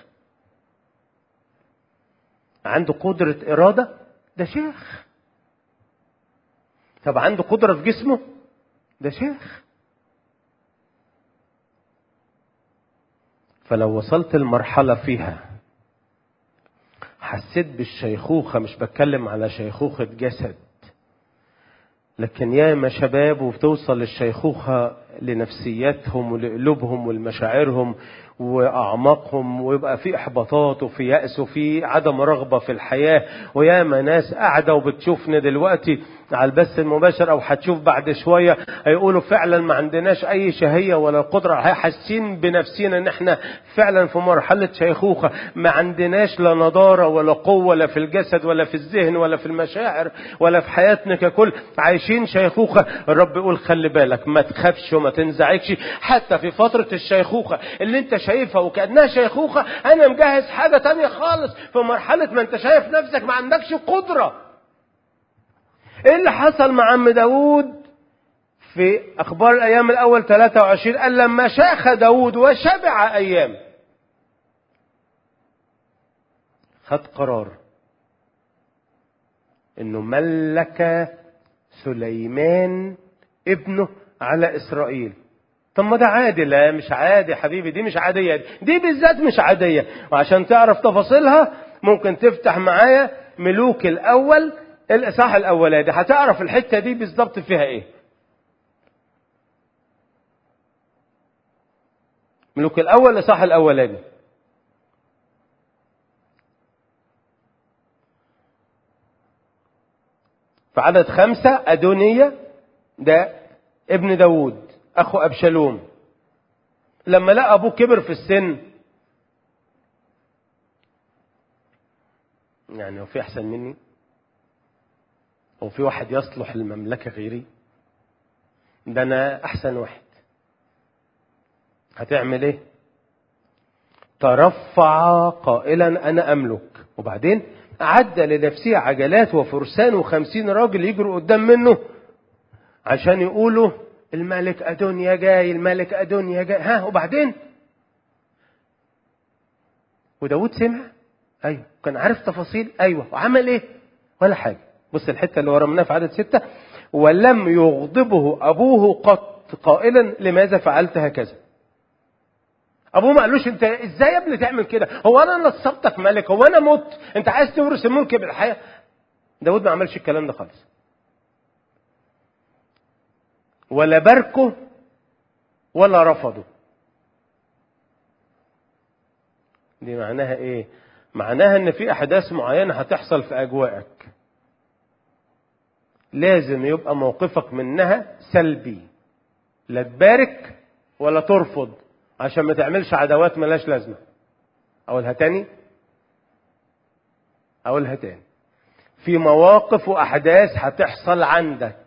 عنده قدرة إرادة ده شيخ طب عنده قدرة في جسمه ده شيخ فلو وصلت المرحلة فيها حسيت بالشيخوخة مش بتكلم على شيخوخة جسد لكن ياما شباب وبتوصل الشيخوخة لنفسياتهم ولقلوبهم ولمشاعرهم وأعماقهم ويبقى في إحباطات وفي يأس وفي عدم رغبة في الحياة وياما ناس قاعدة وبتشوفنا دلوقتي على البث المباشر أو هتشوف بعد شوية هيقولوا فعلا ما عندناش أي شهية ولا قدرة حاسين بنفسنا إن إحنا فعلا في مرحلة شيخوخة ما عندناش لا نضارة ولا قوة لا في الجسد ولا في الذهن ولا في المشاعر ولا في حياتنا ككل عايشين شيخوخة الرب يقول خلي بالك ما تخافش وما تنزعجش حتى في فترة الشيخوخة اللي انت شايفها وكأنها شيخوخة انا مجهز حاجة تانية خالص في مرحلة ما انت شايف نفسك ما عندكش قدرة ايه اللي حصل مع عم داود في اخبار الايام الاول 23 قال لما شاخ داود وشبع ايام خد قرار انه ملك سليمان ابنه على اسرائيل طب ما ده عادي لا مش عادي يا حبيبي دي مش عادية دي, دي بالذات مش عادية وعشان تعرف تفاصيلها ممكن تفتح معايا ملوك الأول الإصحاح الأولاني هتعرف الحتة دي بالظبط فيها إيه ملوك الأول الإصحاح الأولاني في عدد خمسة أدونية ده ابن داود أخو أبشالوم لما لقى أبوه كبر في السن يعني هو في أحسن مني هو في واحد يصلح للمملكة غيري ده أنا أحسن واحد هتعمل إيه ترفع قائلا أنا أملك وبعدين عدى لنفسه عجلات وفرسان وخمسين راجل يجروا قدام منه عشان يقولوا الملك أدونيا جاي الملك أدونيا جاي ها وبعدين وداود سمع ايوه كان عارف تفاصيل ايوه وعمل ايه ولا حاجه بص الحته اللي ورا منها في عدد ستة ولم يغضبه ابوه قط قائلا لماذا فعلت هكذا ابوه ما قالوش انت ازاي يا ابني تعمل كده هو انا نصبتك ملك هو انا مت انت عايز تورث الملك بالحياه داود ما عملش الكلام ده خالص ولا باركه ولا رفضه دي معناها ايه معناها ان في احداث معينه هتحصل في اجواءك لازم يبقى موقفك منها سلبي لا تبارك ولا ترفض عشان ما تعملش عداوات ملاش لازمه اقولها تاني اقولها تاني في مواقف واحداث هتحصل عندك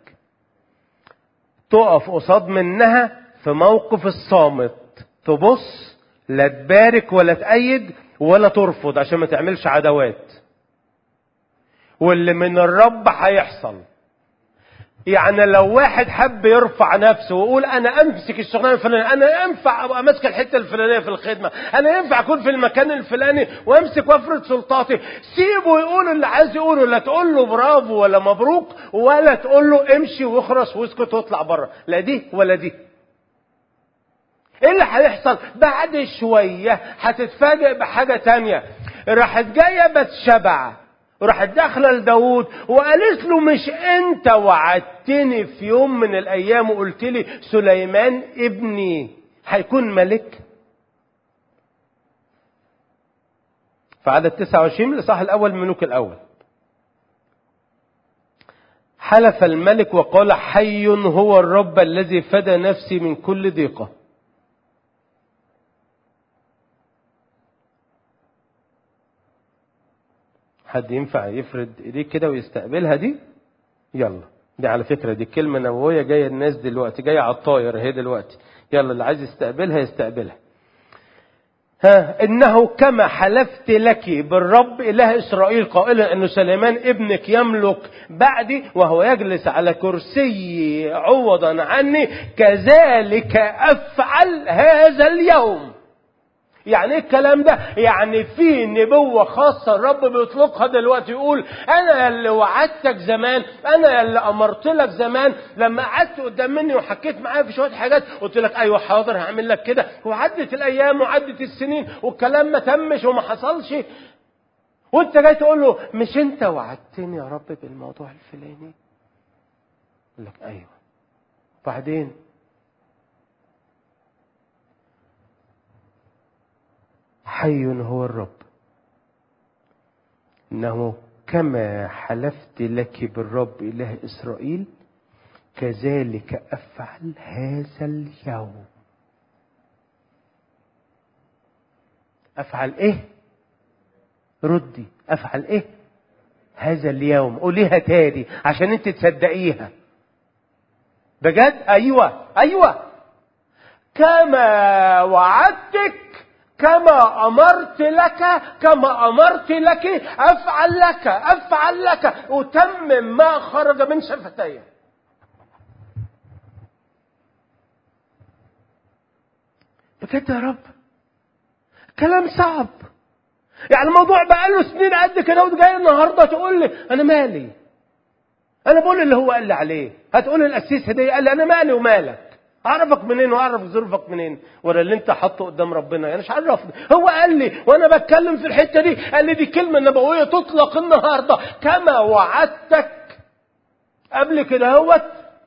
تقف قصاد منها في موقف الصامت تبص لا تبارك ولا تأيد ولا ترفض عشان ما تعملش عداوات واللي من الرب هيحصل يعني لو واحد حب يرفع نفسه ويقول انا امسك الشغلانه الفلانيه انا ينفع ابقى ماسك الحته الفلانيه في الخدمه انا ينفع اكون في المكان الفلاني وامسك وافرض سلطاتي سيبه يقول اللي عايز يقوله لا تقول له برافو ولا مبروك ولا تقول له امشي واخرس واسكت واطلع بره لا دي ولا دي ايه اللي هيحصل بعد شوية هتتفاجئ بحاجة تانية راحت جاية بتشبع راحت داخلة لداود وقالت له مش انت وعدتني في يوم من الايام وقلت لي سليمان ابني هيكون ملك في عدد 29 الاصحاح الاول من ملوك الاول حلف الملك وقال حي هو الرب الذي فدى نفسي من كل ضيقه حد ينفع يفرد ايديه كده ويستقبلها دي يلا دي على فكره دي كلمه نبويه جايه الناس دلوقتي جايه على الطاير اهي دلوقتي يلا اللي عايز يستقبلها يستقبلها ها انه كما حلفت لك بالرب اله اسرائيل قائلا ان سليمان ابنك يملك بعدي وهو يجلس على كرسي عوضا عني كذلك افعل هذا اليوم يعني ايه الكلام ده يعني في نبوة خاصة الرب بيطلقها دلوقتي يقول انا اللي وعدتك زمان انا اللي امرت لك زمان لما قعدت قدام مني وحكيت معايا في شوية حاجات قلت لك ايوه حاضر هعمل لك كده وعدت الايام وعدت السنين والكلام ما تمش وما حصلش وانت جاي تقول له مش انت وعدتني يا رب بالموضوع الفلاني يقول لك ايوه بعدين حي هو الرب انه كما حلفت لك بالرب اله اسرائيل كذلك افعل هذا اليوم افعل ايه ردي افعل ايه هذا اليوم قوليها تاني عشان انت تصدقيها بجد ايوه ايوه كما وعدتك كما أمرت لك كما أمرت لك أفعل لك أفعل لك أتمم ما خرج من شفتي بجد يا رب كلام صعب يعني الموضوع بقاله سنين قد كده وجاي النهارده تقول لي انا مالي انا بقول اللي هو قال لي عليه هتقول القسيس هديه قال لي انا مالي ومالك اعرفك منين واعرف ظروفك منين ولا اللي انت حاطه قدام ربنا يعني مش عرفني هو قال لي وانا بتكلم في الحته دي قال لي دي كلمه نبويه تطلق النهارده كما وعدتك قبل كده هوت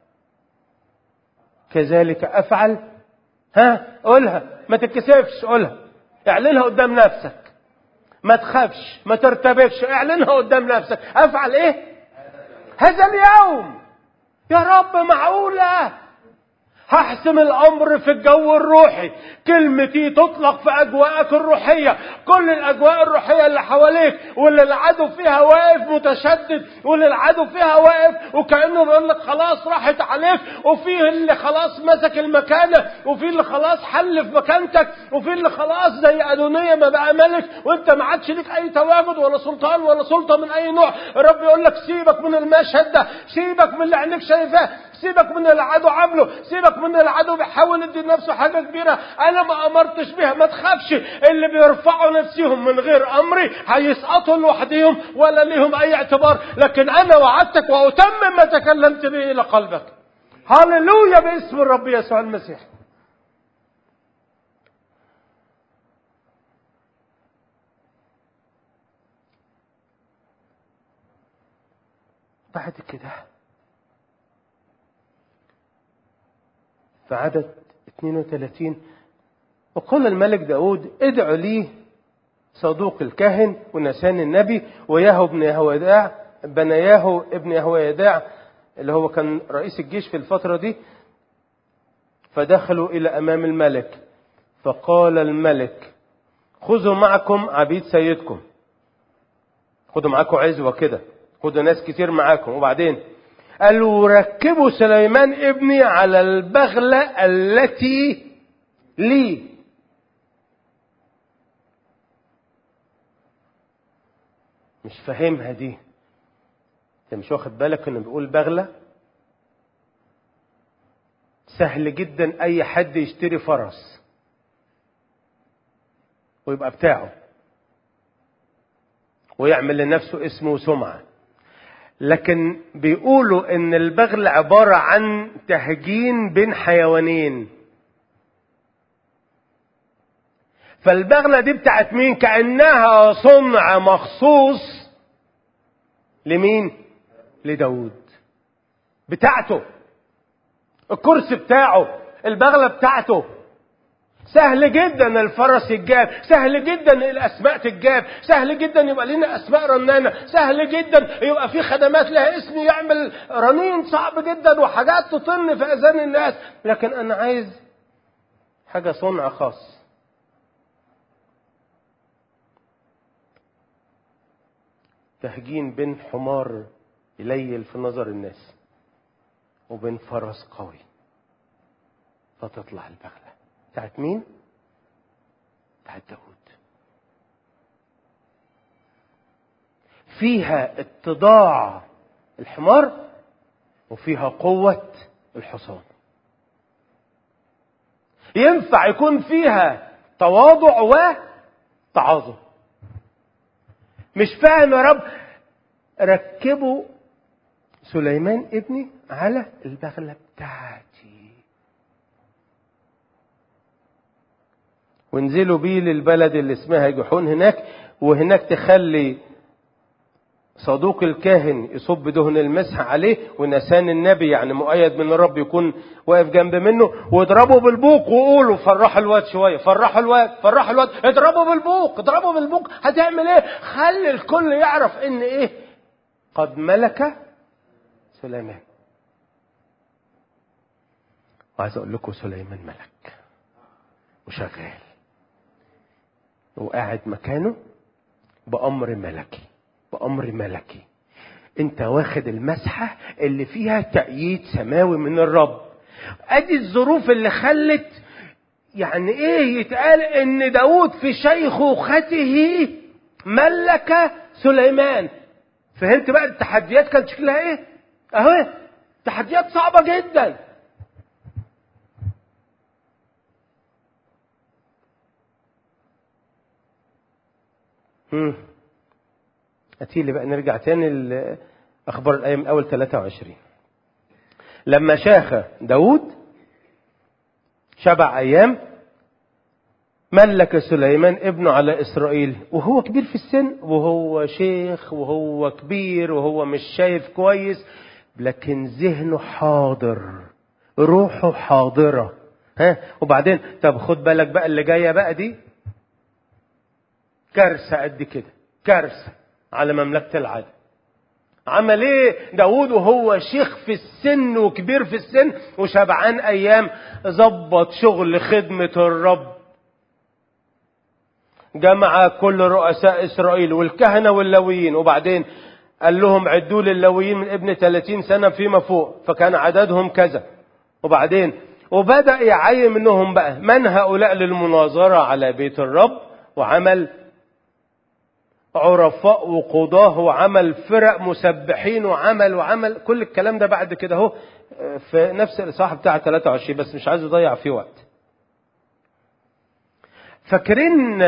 كذلك افعل ها قولها ما تتكسفش قولها اعلنها قدام نفسك ما تخافش ما ترتبكش اعلنها قدام نفسك افعل ايه هذا اليوم يا رب معقوله هحسم الامر في الجو الروحي كلمتي تطلق في اجواءك الروحيه كل الاجواء الروحيه اللي حواليك واللي العدو فيها واقف متشدد واللي العدو فيها واقف وكانه بيقول لك خلاص راحت عليك وفي اللي خلاص مسك المكانه وفي اللي خلاص حل في مكانتك وفي اللي خلاص زي ادونيه ما بقى ملك وانت ما عادش ليك اي تواجد ولا سلطان ولا سلطه من اي نوع الرب يقول لك سيبك من المشهد ده سيبك من اللي عينيك شايفاه سيبك من اللي العدو عامله سيبك من العدو بيحاول يدي لنفسه حاجه كبيره انا ما امرتش بيها ما تخافش اللي بيرفعوا نفسهم من غير امري هيسقطوا لوحدهم ولا ليهم اي اعتبار لكن انا وعدتك واتمم ما تكلمت به الى قلبك هللويا باسم الرب يسوع المسيح بعد كده في عدد 32 وقال الملك داود ادعوا لي صدوق الكاهن ونسان النبي وياهو ابن يهويداع بنياهو ابن يهويداع اللي هو كان رئيس الجيش في الفترة دي فدخلوا إلى أمام الملك فقال الملك خذوا معكم عبيد سيدكم خدوا معاكم عزوة كده خدوا ناس كتير معاكم وبعدين قالوا ركبوا سليمان ابني على البغلة التي لي مش فاهمها دي انت مش واخد بالك انه بيقول بغلة سهل جدا اي حد يشتري فرس ويبقى بتاعه ويعمل لنفسه اسم وسمعه لكن بيقولوا ان البغل عبارة عن تهجين بين حيوانين فالبغلة دي بتاعت مين كأنها صنع مخصوص لمين لداود بتاعته الكرسي بتاعه البغلة بتاعته سهل جدا الفرس يتجاب سهل جدا الاسماء تتجاب سهل جدا يبقى لنا اسماء رنانه سهل جدا يبقى في خدمات لها اسم يعمل رنين صعب جدا وحاجات تطن في اذان الناس لكن انا عايز حاجه صنع خاص تهجين بين حمار يليل في نظر الناس وبين فرس قوي فتطلع البغله بتاعت مين؟ بتاعت داود فيها اتضاع الحمار وفيها قوة الحصان ينفع يكون فيها تواضع وتعاظم مش فاهم يا رب ركبوا سليمان ابني على البغلة بتاعتي وانزلوا بيه للبلد اللي اسمها جحون هناك وهناك تخلي صدوق الكاهن يصب دهن المسح عليه ونسان النبي يعني مؤيد من الرب يكون واقف جنب منه واضربوا بالبوق وقولوا فرحوا الواد شويه فرحوا الواد فرحوا الواد اضربوا بالبوق اضربوا بالبوق هتعمل ايه خلي الكل يعرف ان ايه قد ملك سليمان وعايز اقول لكم سليمان ملك وشغال وقاعد مكانه بأمر ملكي بأمر ملكي انت واخد المسحة اللي فيها تأييد سماوي من الرب ادي الظروف اللي خلت يعني ايه يتقال ان داود في شيخوخته ملك سليمان فهمت بقى التحديات كانت شكلها ايه اهو تحديات صعبة جدا أتي لي بقى نرجع تاني لأخبار الأيام الأول 23 لما شاخ داود شبع أيام ملك سليمان ابنه على إسرائيل وهو كبير في السن وهو شيخ وهو كبير وهو مش شايف كويس لكن ذهنه حاضر روحه حاضرة ها وبعدين طب خد بالك بقى اللي جاية بقى دي كارثة قد كده كارثة على مملكة العدل عمل ايه داود وهو شيخ في السن وكبير في السن وشبعان ايام ظبط شغل خدمة الرب جمع كل رؤساء اسرائيل والكهنة واللويين وبعدين قال لهم عدوا للويين من ابن 30 سنة فيما فوق فكان عددهم كذا وبعدين وبدأ يعين منهم بقى من هؤلاء للمناظرة على بيت الرب وعمل عرفاء وقضاه وعمل فرق مسبحين وعمل وعمل كل الكلام ده بعد كده اهو في نفس الاصحاح بتاع 23 بس مش عايز اضيع فيه وقت فاكرين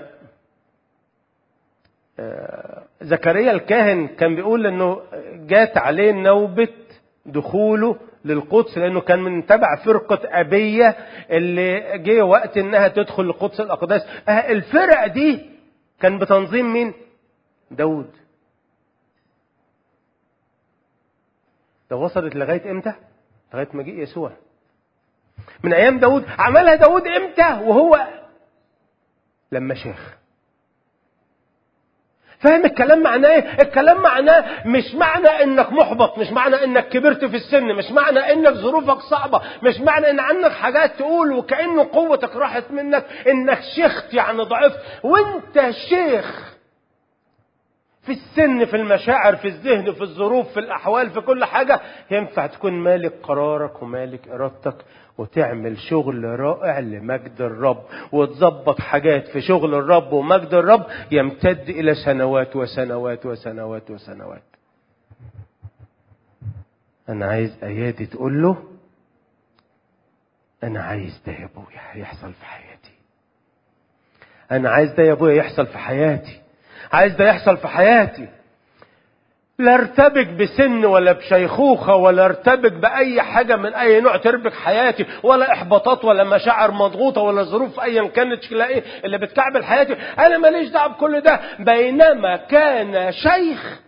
زكريا الكاهن كان بيقول انه جات عليه نوبة دخوله للقدس لانه كان من تبع فرقة ابية اللي جه وقت انها تدخل لقدس الاقداس الفرق دي كان بتنظيم مين داود ده وصلت لغاية امتى لغاية مجيء يسوع من ايام داود عملها داود امتى وهو لما شيخ فاهم الكلام معناه ايه الكلام معناه مش معنى انك محبط مش معنى انك كبرت في السن مش معنى انك ظروفك صعبة مش معنى ان عندك حاجات تقول وكأنه قوتك راحت منك انك شيخت يعني ضعفت وانت شيخ في السن في المشاعر في الذهن في الظروف في الأحوال في كل حاجة ينفع تكون مالك قرارك ومالك إرادتك وتعمل شغل رائع لمجد الرب وتظبط حاجات في شغل الرب ومجد الرب يمتد إلى سنوات وسنوات وسنوات وسنوات أنا عايز أيادي تقول له أنا عايز ده يا أبويا يحصل في حياتي أنا عايز ده يا أبويا يحصل في حياتي عايز ده يحصل في حياتي لا ارتبك بسن ولا بشيخوخة ولا ارتبك بأي حاجة من أي نوع تربك حياتي ولا إحباطات ولا مشاعر مضغوطة ولا ظروف أيا كانت شكلها إيه اللي بتكعبل حياتي أنا ماليش دعوة بكل ده بينما كان شيخ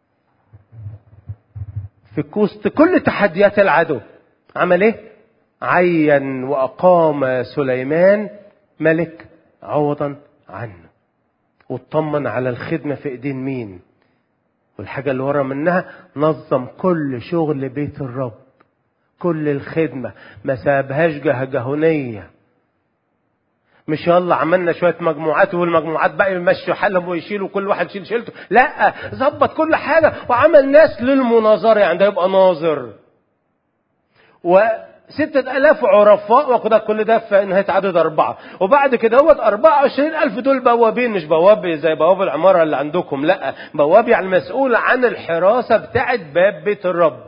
في وسط كل تحديات العدو عمل إيه؟ عين وأقام سليمان ملك عوضا عنه واطمن على الخدمة في ايدين مين والحاجة اللي ورا منها نظم كل شغل بيت الرب كل الخدمة ما سابهاش جهجهونية مش يلا عملنا شوية مجموعات والمجموعات بقى يمشوا حالهم ويشيلوا كل واحد يشيل شيلته لا ظبط كل حاجة وعمل ناس للمناظرة يعني ده يبقى ناظر و ستة ألاف عرفاء وقد كل ده في نهاية عدد أربعة وبعد كده هو أربعة وعشرين ألف دول بوابين مش بواب زي بواب العمارة اللي عندكم لا بواب يعني مسؤول عن الحراسة بتاعت باب بيت الرب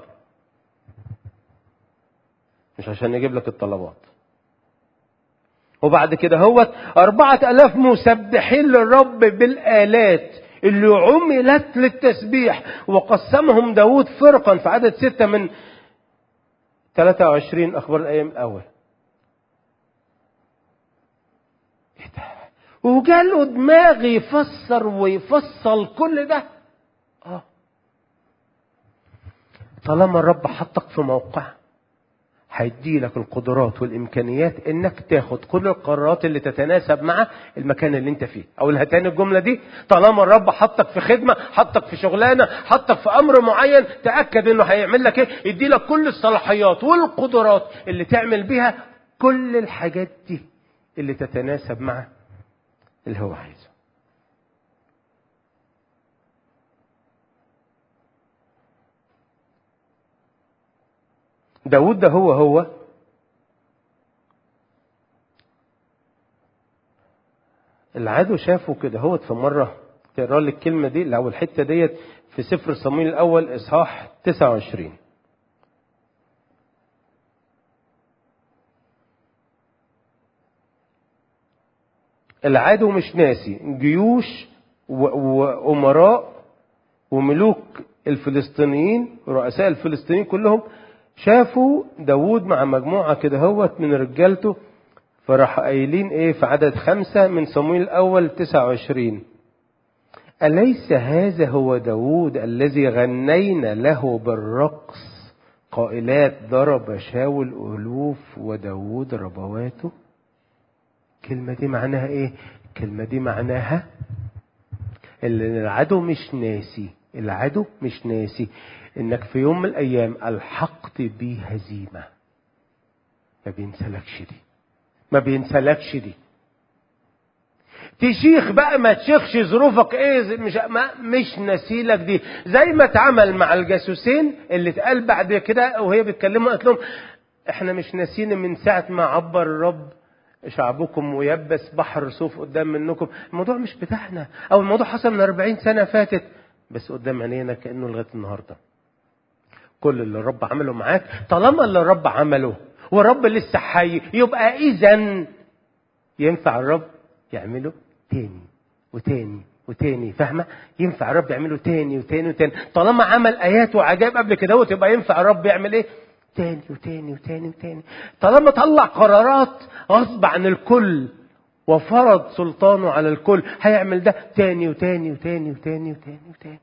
مش عشان يجيب لك الطلبات وبعد كده هو أربعة ألاف مسبحين للرب بالآلات اللي عملت للتسبيح وقسمهم داود فرقا في عدد ستة من 23 أخبار الأيام الأول إيه ده؟ وجاله دماغ يفسر ويفصل كل ده آه طالما الرب حطك في موقع هيدي لك القدرات والامكانيات انك تاخد كل القرارات اللي تتناسب مع المكان اللي انت فيه او تاني الجمله دي طالما الرب حطك في خدمه حطك في شغلانه حطك في امر معين تاكد انه هيعمل لك ايه يدي لك كل الصلاحيات والقدرات اللي تعمل بيها كل الحاجات دي اللي تتناسب مع اللي هو عايزه داود ده هو هو العدو شافه كده هو في مرة تقرا لي الكلمة دي أو الحتة ديت في سفر صمويل الأول إصحاح 29 العدو مش ناسي جيوش وأمراء وملوك الفلسطينيين رؤساء الفلسطينيين كلهم شافوا داود مع مجموعة كده هوت من رجالته فراح قايلين ايه في عدد خمسة من صمويل الأول تسعة وعشرين أليس هذا هو داود الذي غنينا له بالرقص قائلات ضرب شاول ألوف وداود ربواته الكلمة دي معناها ايه الكلمة دي معناها اللي العدو مش ناسي العدو مش ناسي انك في يوم من الايام الحقت بيه هزيمه ما بينسلكش دي ما بينسلكش دي تشيخ بقى ما تشيخش ظروفك ايه مش ما مش نسيلك دي زي ما اتعمل مع الجاسوسين اللي اتقال بعد كده وهي بتكلموا قالت لهم احنا مش ناسيين من ساعه ما عبر الرب شعبكم ويبس بحر صوف قدام منكم الموضوع مش بتاعنا او الموضوع حصل من 40 سنه فاتت بس قدام عينينا كانه لغايه النهارده كل اللي الرب عمله معاك طالما اللي الرب عمله والرب لسه حي يبقى اذا ينفع الرب يعمله تاني وتاني وتاني فاهمه ينفع الرب يعمله تاني وتاني وتاني طالما عمل ايات وعجائب قبل كده يبقى ينفع الرب يعمل ايه تاني وتاني وتاني وتاني طالما طلع قرارات غصب عن الكل وفرض سلطانه على الكل هيعمل ده تاني وتاني وتاني وتاني وتاني وتاني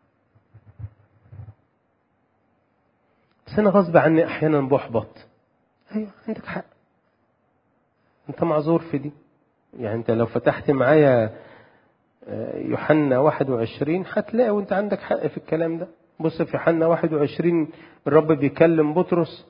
بس انا غصب عني احيانا بحبط ايوه عندك حق انت معذور في دي يعني انت لو فتحت معايا يوحنا 21 هتلاقي وانت عندك حق في الكلام ده بص في يوحنا 21 الرب بيكلم بطرس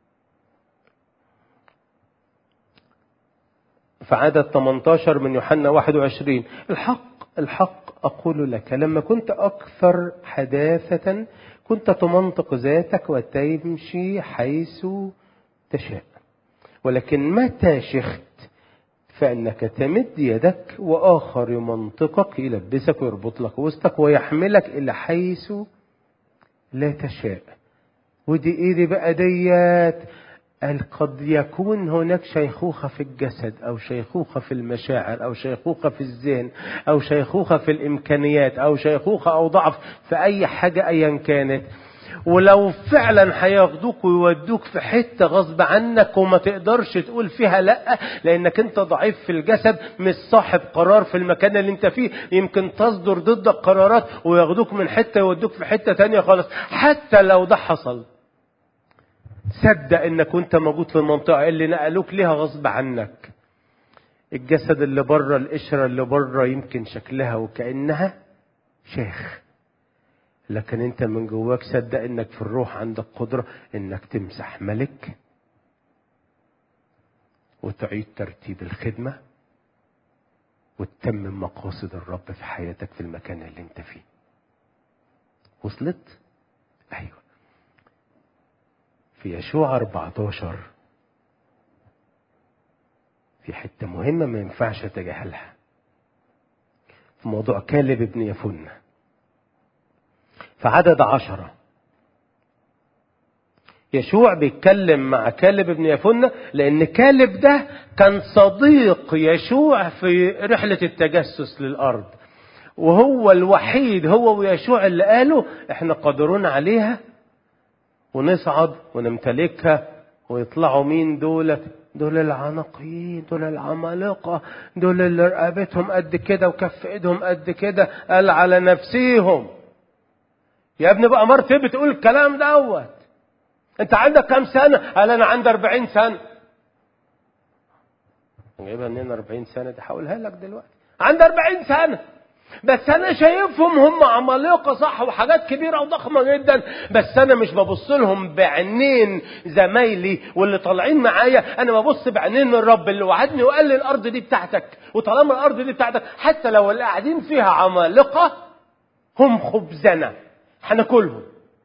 في عدد 18 من يوحنا 21 الحق الحق أقول لك لما كنت أكثر حداثة كنت تمنطق ذاتك وتمشي حيث تشاء ولكن متى شخت فإنك تمد يدك وآخر يمنطقك يلبسك ويربط لك وسطك ويحملك إلى حيث لا تشاء ودي ايه دي بقى ديت قال قد يكون هناك شيخوخة في الجسد أو شيخوخة في المشاعر أو شيخوخة في الذهن أو شيخوخة في الإمكانيات أو شيخوخة أو ضعف في أي حاجة أيا كانت ولو فعلا هياخدوك ويودوك في حته غصب عنك وما تقدرش تقول فيها لا لانك انت ضعيف في الجسد مش صاحب قرار في المكان اللي انت فيه يمكن تصدر ضدك قرارات وياخدوك من حته يودوك في حته تانية خالص حتى لو ده حصل صدق انك وانت موجود في المنطقه اللي نقلوك ليها غصب عنك الجسد اللي بره القشره اللي بره يمكن شكلها وكانها شيخ لكن انت من جواك صدق انك في الروح عندك قدرة انك تمسح ملك وتعيد ترتيب الخدمة وتتمم مقاصد الرب في حياتك في المكان اللي انت فيه وصلت ايوه في يشوع 14 في حتة مهمة ما ينفعش اتجاهلها في موضوع كالب ابن يفنه في عدد عشرة يشوع بيتكلم مع كالب بن يفنة لأن كالب ده كان صديق يشوع في رحلة التجسس للأرض وهو الوحيد هو ويشوع اللي قالوا احنا قادرون عليها ونصعد ونمتلكها ويطلعوا مين دول دول العناقيين دول العمالقة دول اللي رقبتهم قد كده وكف ايدهم قد كده قال على نفسيهم يا ابني بقى مرتي بتقول الكلام دوت انت عندك كام سنة قال انا عندي 40 سنة جايبها منين 40 سنة دي هقولها لك دلوقتي عندي 40 سنة بس انا شايفهم هم عمالقه صح وحاجات كبيره وضخمه جدا بس انا مش ببص لهم بعينين زمايلي واللي طالعين معايا انا ببص بعينين الرب اللي وعدني وقال لي الارض دي بتاعتك وطالما الارض دي بتاعتك حتى لو اللي قاعدين فيها عمالقه هم خبزنا هناكلهم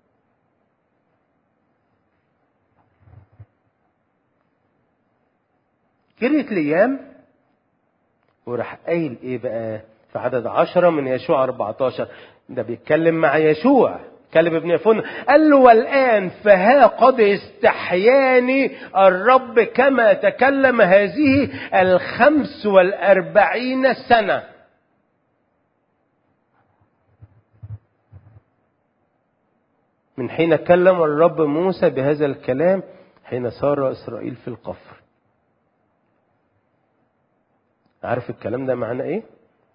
جريت الايام وراح قايل ايه بقى في عدد عشرة من يشوع 14 ده بيتكلم مع يشوع كلب ابن يفون قال له والآن فها قد استحياني الرب كما تكلم هذه الخمس والأربعين سنة من حين كلم الرب موسى بهذا الكلام حين صار إسرائيل في القفر عارف الكلام ده معناه ايه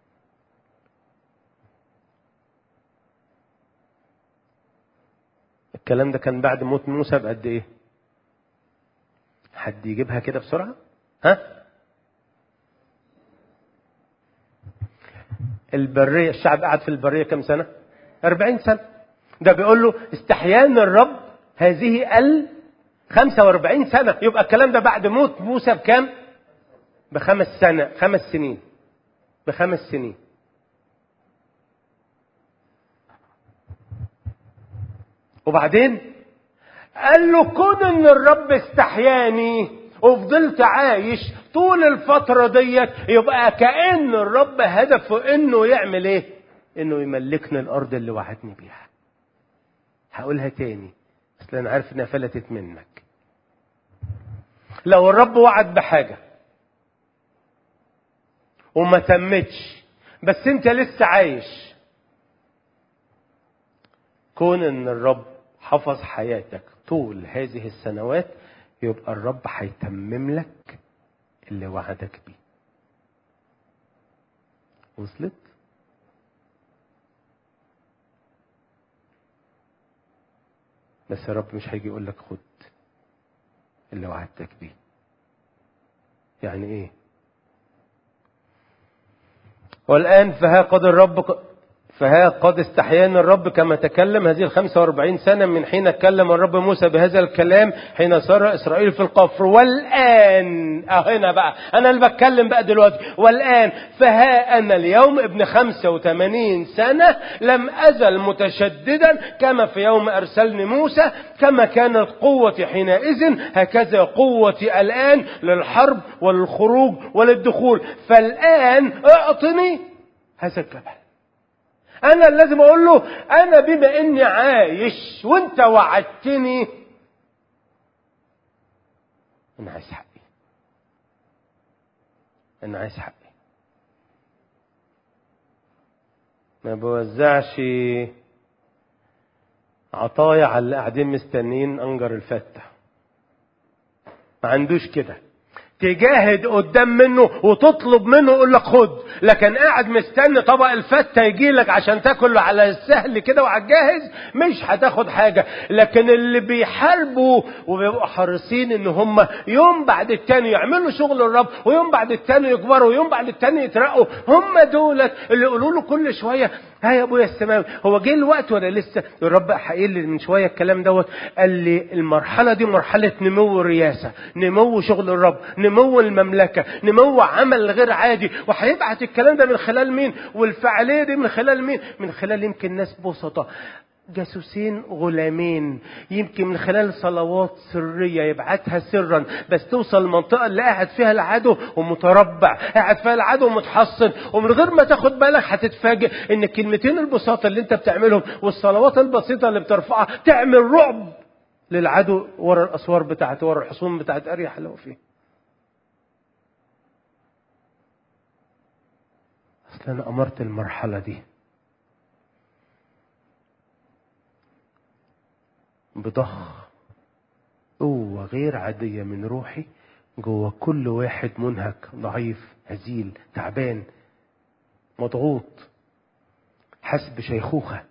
الكلام ده كان بعد موت موسى بقد ايه حد يجيبها كده بسرعة ها البرية الشعب قعد في البرية كم سنة 40 سنة ده بيقول له استحيان الرب هذه ال 45 سنة يبقى الكلام ده بعد موت موسى بكام؟ بخمس سنة خمس سنين بخمس سنين وبعدين قال له كون ان الرب استحياني وفضلت عايش طول الفترة ديت يبقى كأن الرب هدفه انه يعمل ايه انه يملكني الارض اللي وعدني بيها هقولها تاني اصل انا عارف انها فلتت منك لو الرب وعد بحاجة وما تمتش بس انت لسه عايش كون ان الرب حفظ حياتك طول هذه السنوات يبقى الرب هيتمم لك اللي وعدك بيه وصلت بس الرب مش هيجي يقول لك خد اللي وعدتك بيه يعني ايه والآن فها قد الرب فها قد استحيانا الرب كما تكلم هذه ال 45 سنة من حين كلم الرب موسى بهذا الكلام حين سار إسرائيل في القفر والآن أه هنا بقى أنا اللي بتكلم بقى دلوقتي والآن فها أنا اليوم ابن 85 سنة لم أزل متشددا كما في يوم أرسلني موسى كما كانت قوتي حينئذ هكذا قوتي الآن للحرب وللخروج وللدخول فالآن اعطني هذا الجبل انا لازم اقول له انا بما اني عايش وانت وعدتني انا عايز حقي انا عايز حقي ما بوزعش عطايا على اللي قاعدين مستنيين انجر الفتة ما عندوش كده تجاهد قدام منه وتطلب منه يقول لك خد لكن قاعد مستني طبق الفتة يجي لك عشان تاكل على السهل كده وعلى الجاهز مش هتاخد حاجة لكن اللي بيحاربوا وبيبقوا حريصين ان هم يوم بعد التاني يعملوا شغل الرب ويوم بعد التاني يكبروا ويوم بعد التاني يترقوا هم دولت اللي يقولوا له كل شوية ها يا ابويا السماوي هو جه الوقت ولا لسه الرب قايل لي من شويه الكلام دوت قال لي المرحله دي مرحله نمو الرياسه نمو شغل الرب نمو المملكه نمو عمل غير عادي وهيبعت الكلام ده من خلال مين والفعاليه دي من خلال مين من خلال يمكن ناس بسطة جاسوسين غلامين يمكن من خلال صلوات سرية يبعتها سرا بس توصل المنطقة اللي قاعد فيها العدو ومتربع قاعد فيها العدو متحصن ومن غير ما تاخد بالك هتتفاجئ ان الكلمتين البساطة اللي انت بتعملهم والصلوات البسيطة اللي بترفعها تعمل رعب للعدو ورا الاسوار بتاعته ورا الحصون بتاعت اريح اللي هو فيه اصل انا امرت المرحلة دي بضخ قوة غير عادية من روحي جوه كل واحد منهك ضعيف هزيل تعبان مضغوط حسب بشيخوخة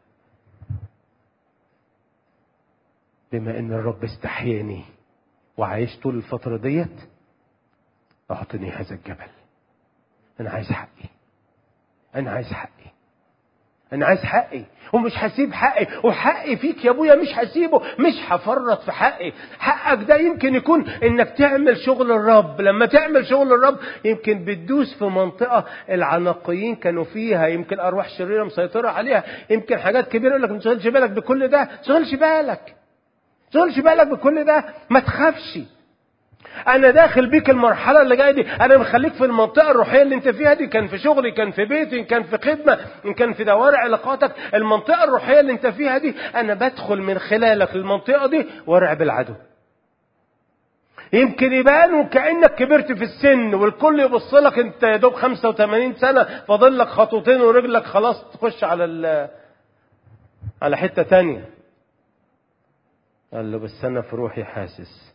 بما ان الرب استحياني وعايش طول الفترة ديت اعطني هذا الجبل انا عايز حقي انا عايز حقي انا عايز حقي ومش هسيب حقي وحقي فيك يا ابويا مش هسيبه مش هفرط في حقي حقك ده يمكن يكون انك تعمل شغل الرب لما تعمل شغل الرب يمكن بتدوس في منطقة العناقيين كانوا فيها يمكن ارواح شريرة مسيطرة عليها يمكن حاجات كبيرة يقول لك ما تشغلش بالك بكل ده ما تشغلش بالك ما تشغلش بالك بكل ده ما تخافش انا داخل بيك المرحله اللي جايه دي انا مخليك في المنطقه الروحيه اللي انت فيها دي كان في شغلي كان في بيتي كان في خدمه ان كان في دوائر علاقاتك المنطقه الروحيه اللي انت فيها دي انا بدخل من خلالك المنطقه دي وارعب العدو يمكن يبان وكانك كبرت في السن والكل يبص لك انت يا دوب 85 سنه فاضل لك خطوتين ورجلك خلاص تخش على ال على حته تانية قال له بس انا في روحي حاسس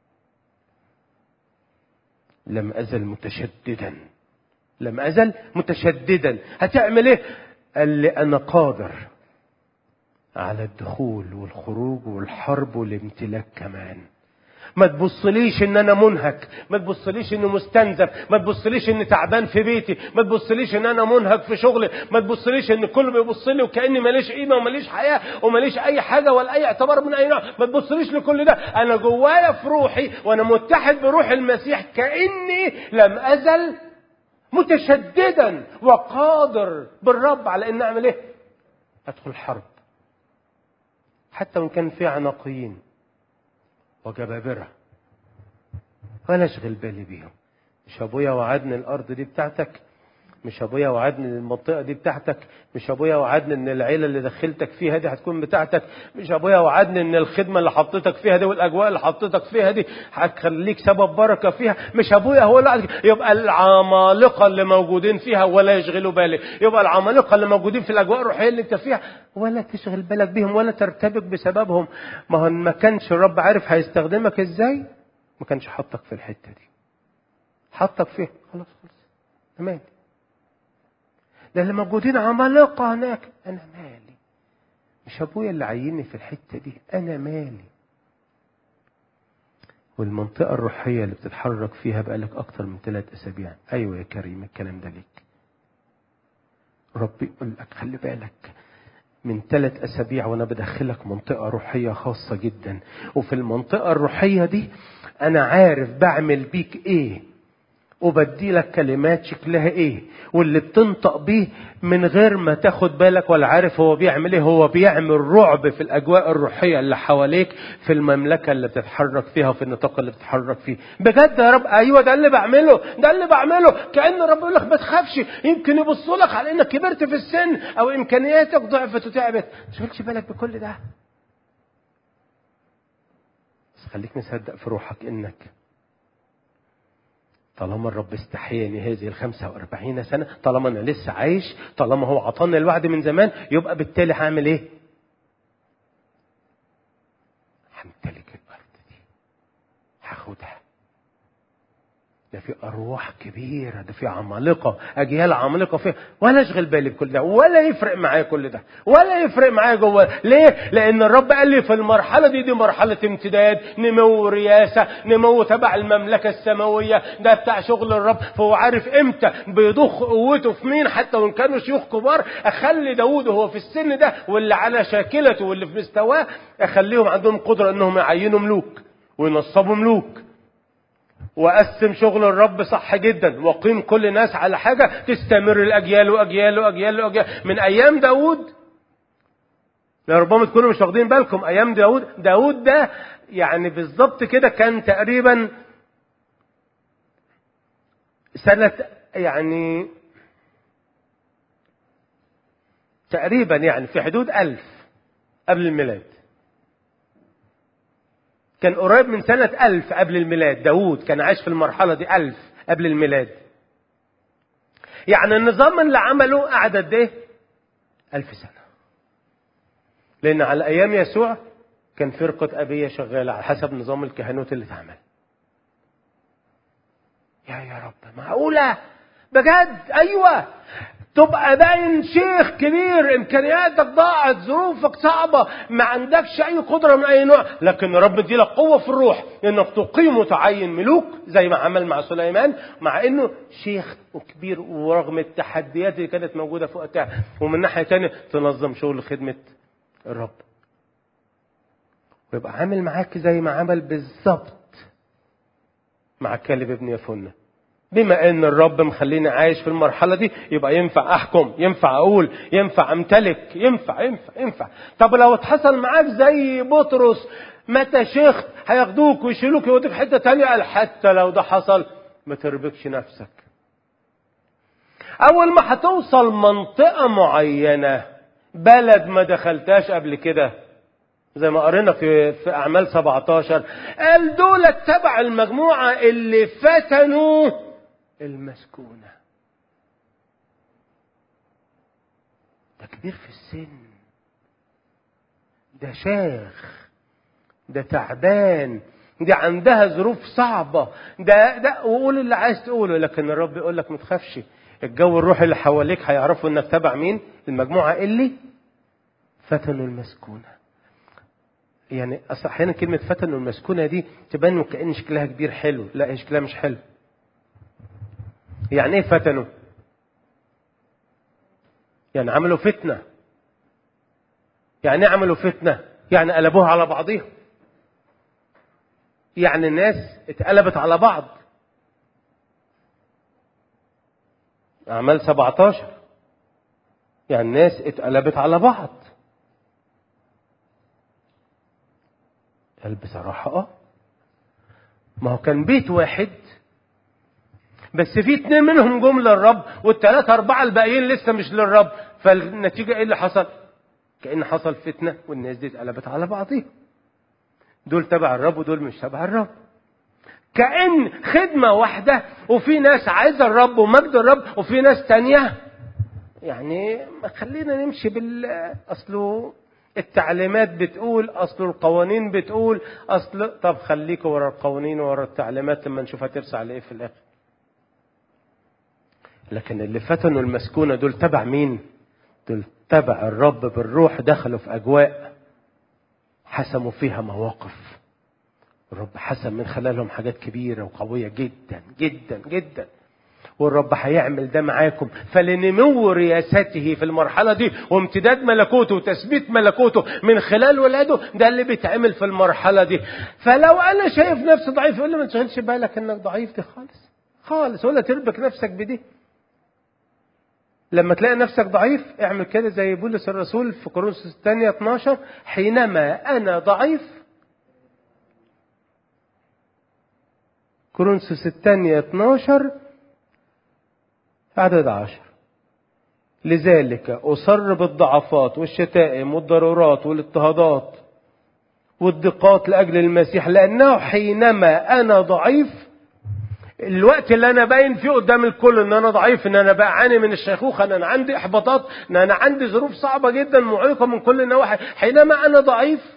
لم أزل متشددا لم أزل متشددا هتعمل ايه قال لي أنا قادر على الدخول والخروج والحرب والامتلاك كمان ما تبصليش ان انا منهك ما تبصليش اني مستنزف ما تبصليش اني تعبان في بيتي ما تبصليش ان انا منهك في شغلي ما تبصليش ان الكل بيبص لي وكاني ماليش قيمه وماليش حياه وماليش اي حاجه ولا اي اعتبار من اي نوع ما تبصليش لكل ده انا جوايا في روحي وانا متحد بروح المسيح كاني لم ازل متشددا وقادر بالرب على ان اعمل ايه ادخل حرب حتى وان كان في عناقيين وجبابرة ولا اشغل بالي بيهم مش ابويا وعدني الارض دي بتاعتك مش ابويا وعدني المنطقه دي بتاعتك مش ابويا وعدني ان العيله اللي دخلتك فيها دي هتكون بتاعتك مش ابويا وعدني ان الخدمه اللي حطيتك فيها دي والاجواء اللي حطيتك فيها دي هتخليك سبب بركه فيها مش ابويا هو اللي يبقى العمالقه اللي موجودين فيها ولا يشغلوا بالي يبقى العمالقه اللي موجودين في الاجواء الروحيه اللي انت فيها ولا تشغل بالك بيهم ولا ترتبك بسببهم ما هو ما كانش الرب عارف هيستخدمك ازاي ما كانش حطك في الحته دي حطك فيها خلاص خلاص تمام ده اللي موجودين عمالقة هناك أنا مالي مش أبويا اللي عيني في الحتة دي أنا مالي والمنطقة الروحية اللي بتتحرك فيها بقالك أكتر من ثلاث أسابيع أيوة يا كريم الكلام ده ليك ربي يقول لك خلي بالك من ثلاث أسابيع وأنا بدخلك منطقة روحية خاصة جدا وفي المنطقة الروحية دي أنا عارف بعمل بيك إيه وبدي لك كلمات شكلها ايه واللي بتنطق بيه من غير ما تاخد بالك ولا عارف هو بيعمل ايه هو بيعمل رعب في الاجواء الروحيه اللي حواليك في المملكه اللي بتتحرك فيها وفي النطاق اللي بتتحرك فيه بجد يا رب ايوه ده اللي بعمله ده اللي بعمله كان رب يقول لك ما تخافش يمكن يبصوا لك على انك كبرت في السن او امكانياتك ضعفت وتعبت ما تشغلش بالك بكل ده بس خليك مصدق في روحك انك طالما الرب استحياني هذه الخمسة وأربعين سنة طالما أنا لسه عايش طالما هو عطاني الوعد من زمان يبقى بالتالي هعمل إيه؟ همتلك الأرض دي هاخدها ده في أرواح كبيرة ده في عمالقة أجيال عمالقة فيها ولا أشغل بالي بكل ده ولا يفرق معايا كل ده ولا يفرق معايا جوه ليه؟ لأن الرب قال لي في المرحلة دي دي مرحلة امتداد نمو رياسة نمو تبع المملكة السماوية ده بتاع شغل الرب فهو عارف إمتى بيضخ قوته في مين حتى وإن كانوا شيوخ كبار أخلي داوود وهو في السن ده واللي على شاكلته واللي في مستواه أخليهم عندهم قدرة إنهم يعينوا ملوك وينصبوا ملوك وقسم شغل الرب صح جدا وقيم كل الناس على حاجة تستمر الأجيال وأجيال وأجيال وأجيال من أيام داود ربما تكونوا مش واخدين بالكم أيام داود داود ده يعني بالظبط كده كان تقريبا سنة يعني تقريبا يعني في حدود ألف قبل الميلاد كان قريب من سنة ألف قبل الميلاد داود كان عايش في المرحلة دي ألف قبل الميلاد يعني النظام اللي عمله قعد قد ايه؟ ألف سنة لأن على أيام يسوع كان فرقة أبية شغالة على حسب نظام الكهنوت اللي اتعمل يا يا رب معقولة بجد أيوة تبقى باين شيخ كبير امكانياتك ضاعت ظروفك صعبه ما عندكش اي قدره من اي نوع لكن رب اديلك قوه في الروح انك تقيم وتعين ملوك زي ما عمل مع سليمان مع انه شيخ وكبير ورغم التحديات اللي كانت موجوده في وقتها ومن ناحيه ثانيه تنظم شغل خدمه الرب ويبقى عامل معاك زي ما عمل بالظبط مع كالب ابن يفنه بما ان الرب مخليني عايش في المرحله دي يبقى ينفع احكم ينفع اقول ينفع امتلك ينفع ينفع ينفع طب لو اتحصل معاك زي بطرس متى شيخت هياخدوك ويشيلوك يوديك حته تانية قال حتى لو ده حصل ما تربكش نفسك اول ما هتوصل منطقه معينه بلد ما دخلتهاش قبل كده زي ما قرينا في في اعمال 17 قال دول تبع المجموعه اللي فتنوا المسكونة ده كبير في السن ده شيخ ده تعبان دي عندها ظروف صعبة ده ده وقول اللي عايز تقوله لكن الرب يقول لك ما تخافش الجو الروحي اللي حواليك هيعرفوا انك تبع مين المجموعة اللي فتنوا المسكونة يعني اصل احيانا كلمه فتنوا المسكونه دي تبان كان شكلها كبير حلو لا هي شكلها مش حلو يعني ايه فتنوا يعني عملوا فتنه يعني ايه عملوا فتنه يعني قلبوها على بعضيها يعني الناس اتقلبت على بعض أعمال 17 يعني الناس اتقلبت على بعض قال بصراحة اه ما هو كان بيت واحد بس في اتنين منهم جم للرب والتلاتة أربعة الباقيين لسه مش للرب فالنتيجة ايه اللي حصل؟ كأن حصل فتنة والناس دي اتقلبت على بعضيها دول تبع الرب ودول مش تبع الرب كأن خدمة واحدة وفي ناس عايزة الرب ومجد الرب وفي ناس تانية يعني ما خلينا نمشي بال أصله التعليمات بتقول أصل القوانين بتقول أصل طب خليكوا ورا القوانين ورا التعليمات لما نشوف هترسى على إيه في الآخر لكن اللي فتنوا المسكونة دول تبع مين؟ دول تبع الرب بالروح دخلوا في أجواء حسموا فيها مواقف الرب حسم من خلالهم حاجات كبيرة وقوية جدا جدا جدا والرب هيعمل ده معاكم فلنمو رياسته في المرحلة دي وامتداد ملكوته وتثبيت ملكوته من خلال ولاده ده اللي بيتعمل في المرحلة دي فلو أنا شايف نفسي ضعيف يقول لي ما تشغلش بالك إنك ضعيف دي خالص خالص ولا تربك نفسك بدي لما تلاقي نفسك ضعيف اعمل كده زي بولس الرسول في كورنثوس الثانية 12 حينما أنا ضعيف كورنثوس الثانية 12 عدد عشر لذلك أصر بالضعفات والشتائم والضرورات والاضطهادات والضيقات لأجل المسيح لأنه حينما أنا ضعيف الوقت اللي انا باين فيه قدام الكل ان انا ضعيف ان انا بعاني من الشيخوخه ان انا عندي احباطات ان انا عندي ظروف صعبه جدا معيقه من كل النواحي حينما انا ضعيف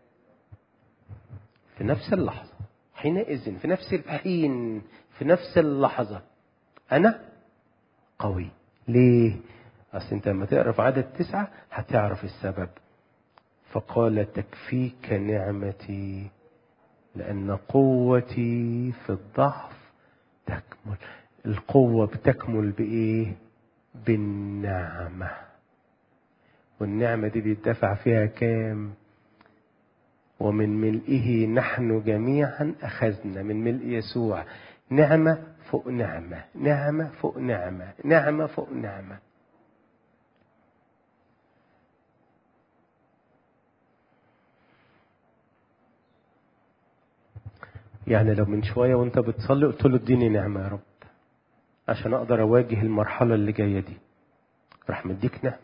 في نفس اللحظه حينئذ في نفس الحين في نفس اللحظه انا قوي ليه اصل انت لما تقرا في عدد تسعه هتعرف السبب فقال تكفيك نعمتي لان قوتي في الضعف تكمل القوة بتكمل بإيه؟ بالنعمة والنعمة دي بيدفع فيها كام؟ ومن ملئه نحن جميعا أخذنا من ملء يسوع نعمة فوق نعمة نعمة فوق نعمة نعمة فوق نعمة يعني لو من شوية وانت بتصلي قلت له اديني نعمة يا رب عشان اقدر اواجه المرحلة اللي جاية دي راح مديك نعمة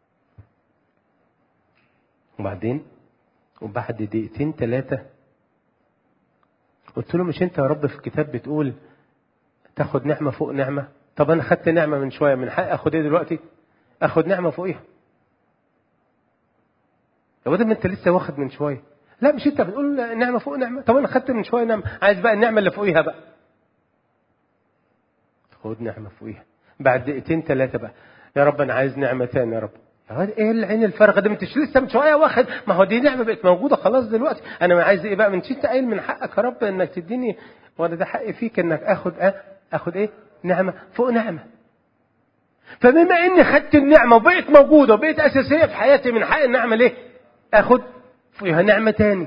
وبعدين وبعد دقيقتين ثلاثة قلت له مش انت يا رب في الكتاب بتقول تاخد نعمة فوق نعمة طب انا خدت نعمة من شوية من حق اخد ايه دلوقتي اخد نعمة فوقيها لو ما انت لسه واخد من شويه لا مش انت بتقول نعمه فوق نعمه طب انا خدت من شويه نعمه عايز بقى النعمه اللي فوقيها بقى خد نعمه فوقيها بعد دقيقتين ثلاثه بقى يا رب انا عايز نعمه ثانيه يا رب يا واد ايه العين الفارغه دي انت لسه من شويه واخد ما هو دي نعمه بقت موجوده خلاص دلوقتي انا عايز ايه بقى من انت قايل من حقك يا رب انك تديني وانا ده حقي فيك انك اخد اه اخد ايه نعمه فوق نعمه فبما اني خدت النعمه وبقت موجوده وبقت اساسيه في حياتي من حق النعمه ليه اخد فيها نعمة تاني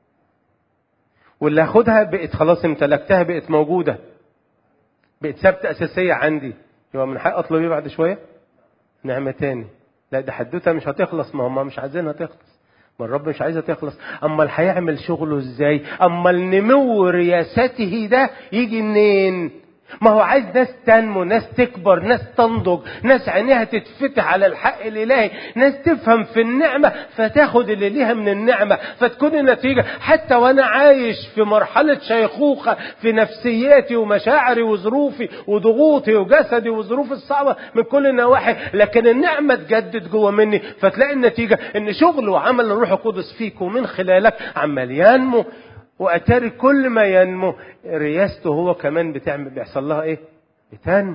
واللي هاخدها بقت خلاص امتلكتها بقت موجودة بقت ثابتة أساسية عندي يبقى من حق أطلب إيه بعد شوية؟ نعمة تاني لا ده حدوتها مش هتخلص ما هم مش عايزينها تخلص ما الرب مش عايزها تخلص اما هيعمل شغله ازاي اما النمو رياسته ده يجي منين ما هو عايز ناس تنمو ناس تكبر ناس تنضج ناس عينيها تتفتح على الحق الالهي ناس تفهم في النعمة فتاخد اللي ليها من النعمة فتكون النتيجة حتى وانا عايش في مرحلة شيخوخة في نفسياتي ومشاعري وظروفي وضغوطي وجسدي وظروفي الصعبة من كل النواحي لكن النعمة تجدد جوه مني فتلاقي النتيجة ان شغل وعمل الروح القدس فيك ومن خلالك عمال ينمو واتاري كل ما ينمو رياسته هو كمان بتعمل بيحصل لها ايه بتنمو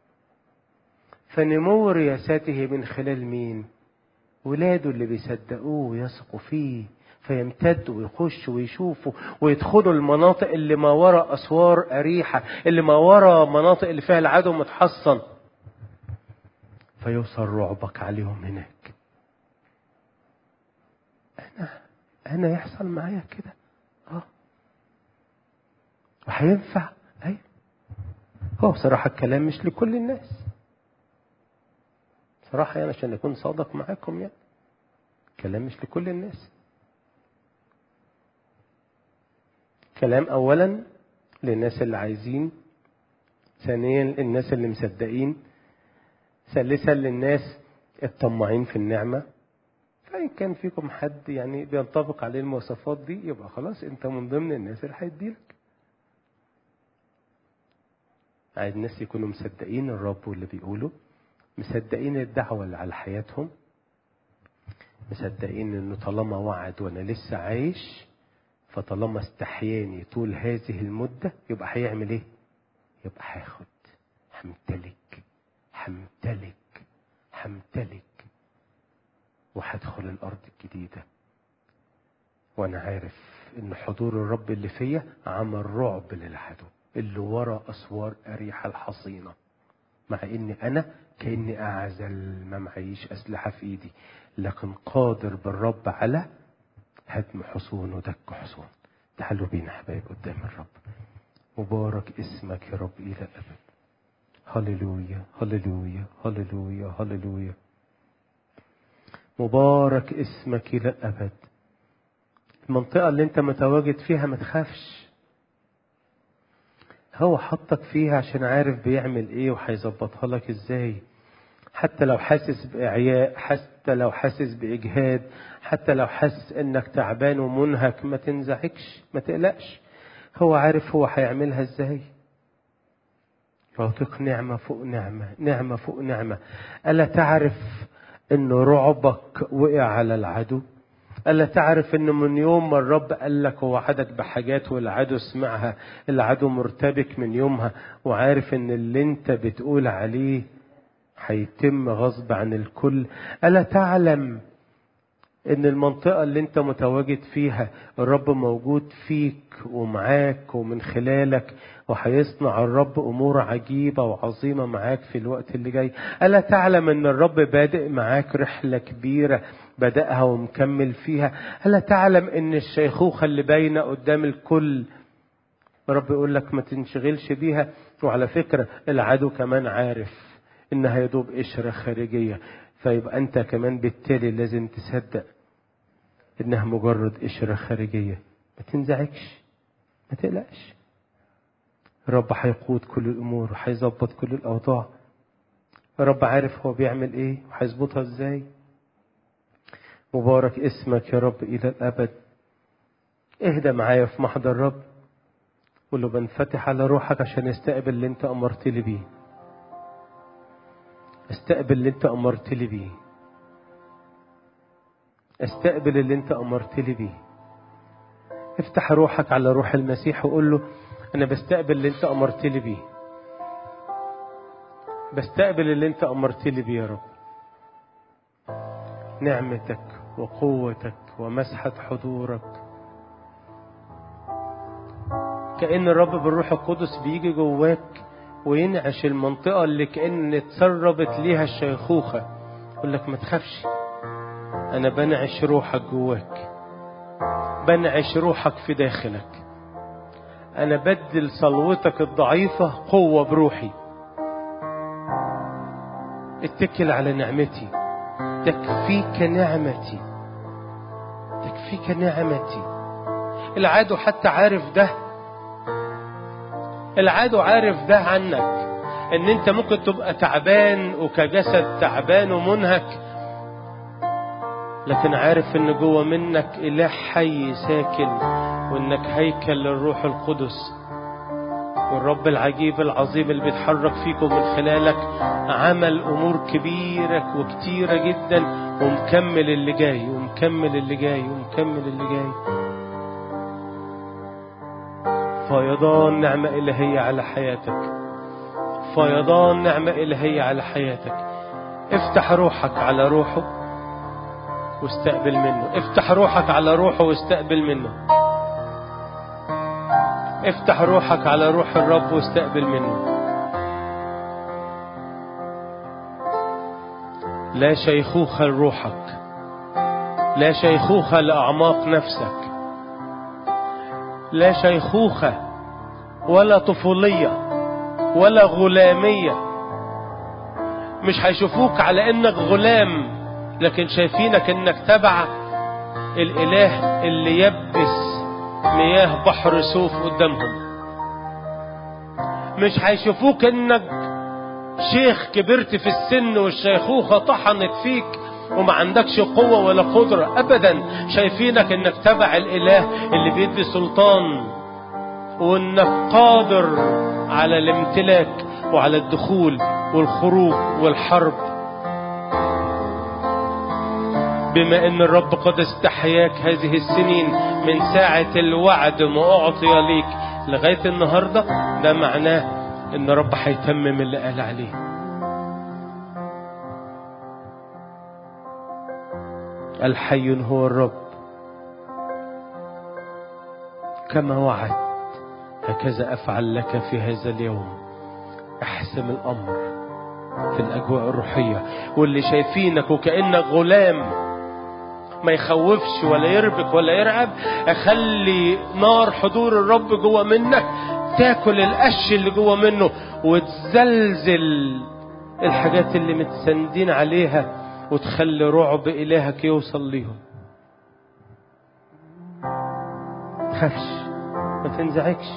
فنمو رياسته من خلال مين ولاده اللي بيصدقوه ويثقوا فيه فيمتدوا ويخشوا ويشوفوا ويدخلوا المناطق اللي ما وراء أسوار أريحة اللي ما وراء مناطق اللي فيها العدو متحصن فيوصل رعبك عليهم هناك أنا أنا يحصل معايا كده آه وهينفع أيوة هو بصراحة الكلام مش لكل الناس صراحة يعني عشان أكون صادق معاكم يعني كلام مش لكل الناس كلام أولا للناس اللي عايزين ثانيا للناس اللي مصدقين ثالثا للناس الطماعين في النعمة فإن كان فيكم حد يعني بينطبق عليه المواصفات دي يبقى خلاص أنت من ضمن الناس اللي هيديلك عايز الناس يكونوا مصدقين الرب واللي بيقوله مصدقين الدعوة اللي على حياتهم مصدقين انه طالما وعد وانا لسه عايش فطالما استحياني طول هذه المدة يبقى هيعمل ايه يبقى هاخد همتلك همتلك همتلك وهدخل الارض الجديدة وانا عارف ان حضور الرب اللي فيا عمل رعب للعدو اللي ورا اسوار اريحة الحصينة مع اني انا كاني اعزل ما معيش اسلحة في ايدي لكن قادر بالرب على هدم حصون ودك حصون تعالوا بينا حبايب قدام الرب مبارك اسمك يا رب الى الابد هللويا هللويا هللويا هللويا مبارك اسمك الى الابد المنطقه اللي انت متواجد فيها ما تخافش هو حطك فيها عشان عارف بيعمل ايه وهيظبطها لك ازاي حتى لو حاسس بإعياء حتى لو حاسس بإجهاد حتى لو حاسس إنك تعبان ومنهك ما تنزعجش ما تقلقش هو عارف هو هيعملها إزاي يعطيك نعمة فوق نعمة نعمة فوق نعمة ألا تعرف إن رعبك وقع على العدو ألا تعرف إن من يوم ما الرب قال لك ووعدك بحاجات والعدو سمعها العدو مرتبك من يومها وعارف إن اللي أنت بتقول عليه هيتم غصب عن الكل ألا تعلم إن المنطقة اللي أنت متواجد فيها الرب موجود فيك ومعاك ومن خلالك وهيصنع الرب أمور عجيبة وعظيمة معاك في الوقت اللي جاي ألا تعلم إن الرب بادئ معاك رحلة كبيرة بدأها ومكمل فيها ألا تعلم إن الشيخوخة اللي باينة قدام الكل الرب يقول لك ما تنشغلش بيها وعلى فكرة العدو كمان عارف انها يدوب قشره خارجيه فيبقى انت كمان بالتالي لازم تصدق انها مجرد قشره خارجيه ما تنزعجش ما تقلقش الرب هيقود كل الامور وهيظبط كل الاوضاع الرب عارف هو بيعمل ايه وهيظبطها ازاي مبارك اسمك يا رب الى الابد اهدى معايا في محضر الرب قول له بنفتح على روحك عشان استقبل اللي انت امرت لي بيه استقبل اللي انت امرت لي بيه استقبل اللي انت امرت لي بيه افتح روحك على روح المسيح وقول له انا بستقبل اللي انت امرت لي بيه بستقبل اللي انت امرت لي بيه يا رب نعمتك وقوتك ومسحة حضورك كأن الرب بالروح القدس بيجي جواك وينعش المنطقة اللي كأن اتسربت ليها الشيخوخة يقول لك ما تخافش أنا بنعش روحك جواك بنعش روحك في داخلك أنا بدل صلوتك الضعيفة قوة بروحي اتكل على نعمتي تكفيك نعمتي تكفيك نعمتي العدو حتى عارف ده العدو عارف ده عنك ان انت ممكن تبقى تعبان وكجسد تعبان ومنهك لكن عارف ان جوه منك اله حي ساكن وانك هيكل للروح القدس والرب العجيب العظيم اللي بيتحرك فيكم من خلالك عمل امور كبيره وكتيره جدا ومكمل اللي جاي ومكمل اللي جاي ومكمل اللي جاي فيضان نعمة إلهية على حياتك فيضان نعمة إلهية على حياتك افتح روحك على روحه واستقبل منه افتح روحك على روحه واستقبل منه افتح روحك على روح الرب واستقبل منه لا شيخوخة لروحك لا شيخوخة لأعماق نفسك لا شيخوخة ولا طفولية ولا غلامية مش هيشوفوك على انك غلام لكن شايفينك انك تبع الاله اللي يبس مياه بحر سوف قدامهم مش هيشوفوك انك شيخ كبرت في السن والشيخوخة طحنت فيك وما عندكش قوة ولا قدرة أبدا شايفينك إنك تبع الإله اللي بيدي سلطان وإنك قادر على الامتلاك وعلى الدخول والخروج والحرب بما ان الرب قد استحياك هذه السنين من ساعة الوعد ما أعطي ليك لغاية النهاردة ده معناه ان الرب هيتمم اللي قال عليه الحي هو الرب كما وعد هكذا افعل لك في هذا اليوم احسم الامر في الاجواء الروحيه واللي شايفينك وكانك غلام ما يخوفش ولا يربك ولا يرعب اخلي نار حضور الرب جوه منك تاكل القش اللي جوه منه وتزلزل الحاجات اللي متسندين عليها وتخلي رعب إلهك يوصل ليهم تخافش ما تنزعجش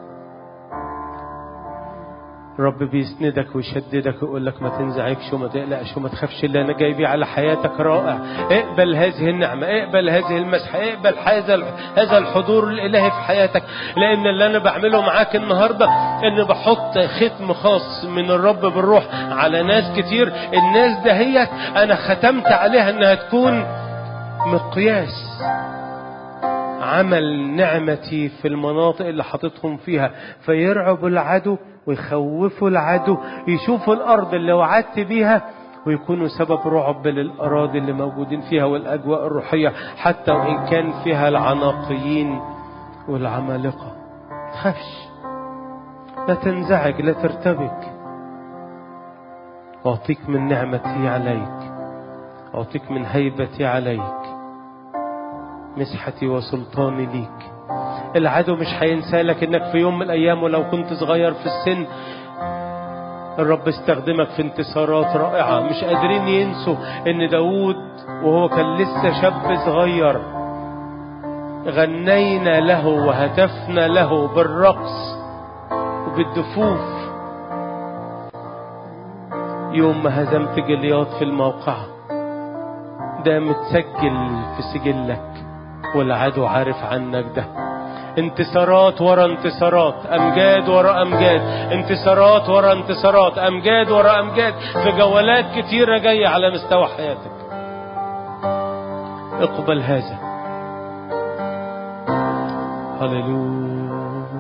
الرب بيسندك ويشددك ويقول لك ما تنزعجش وما تقلقش وما تخافش اللي انا جاي بيه على حياتك رائع اقبل هذه النعمه اقبل هذه المسحه اقبل هذا هذا الحضور الالهي في حياتك لان اللي انا بعمله معاك النهارده ان بحط ختم خاص من الرب بالروح على ناس كتير الناس دهيت انا ختمت عليها انها تكون مقياس عمل نعمتي في المناطق اللي حاططهم فيها فيرعبوا العدو ويخوفوا العدو يشوفوا الأرض اللي وعدت بيها ويكونوا سبب رعب للأراضي اللي موجودين فيها والأجواء الروحية حتى وإن كان فيها العناقيين والعمالقة تخافش لا تنزعج لا ترتبك أعطيك من نعمتي عليك أعطيك من هيبتي عليك مسحتي وسلطاني ليك العدو مش هينسى لك انك في يوم من الايام ولو كنت صغير في السن الرب استخدمك في انتصارات رائعة مش قادرين ينسوا ان داود وهو كان لسه شاب صغير غنينا له وهتفنا له بالرقص وبالدفوف يوم ما هزمت جلياط في الموقعة ده متسجل في سجلك والعدو عارف عنك ده انتصارات ورا انتصارات امجاد ورا امجاد انتصارات ورا انتصارات امجاد ورا امجاد في جولات كتيرة جاية على مستوى حياتك اقبل هذا هللويا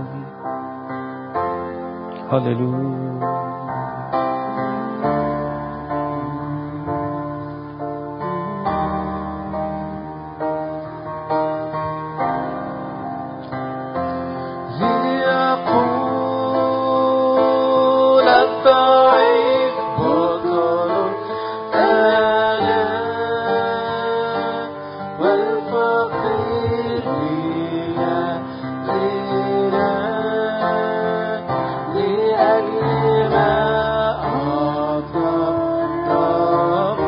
هللويا ليقول الضعيف بطل أنا والفقير بلا غنى لأجل ما أعطى الرب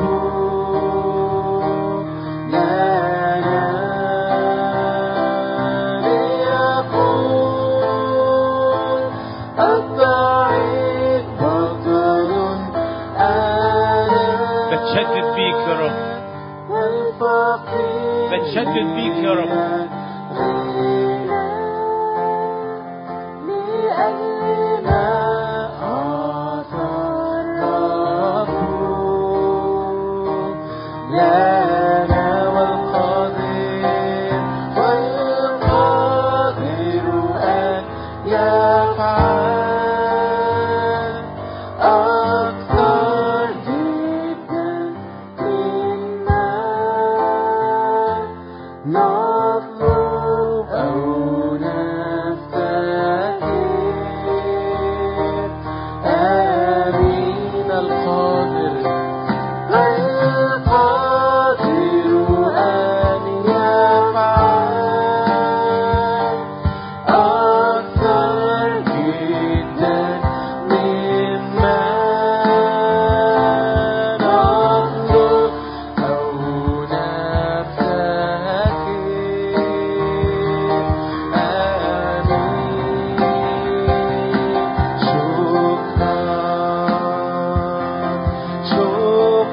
لنا ليقول الضعيف بطل أنا بتشدد بيك يا رب والفقير بتشدد بيك يا رب لأجل ما أعطى الرب لنا والقادر والقادر أن يفعل أكثر جدا مما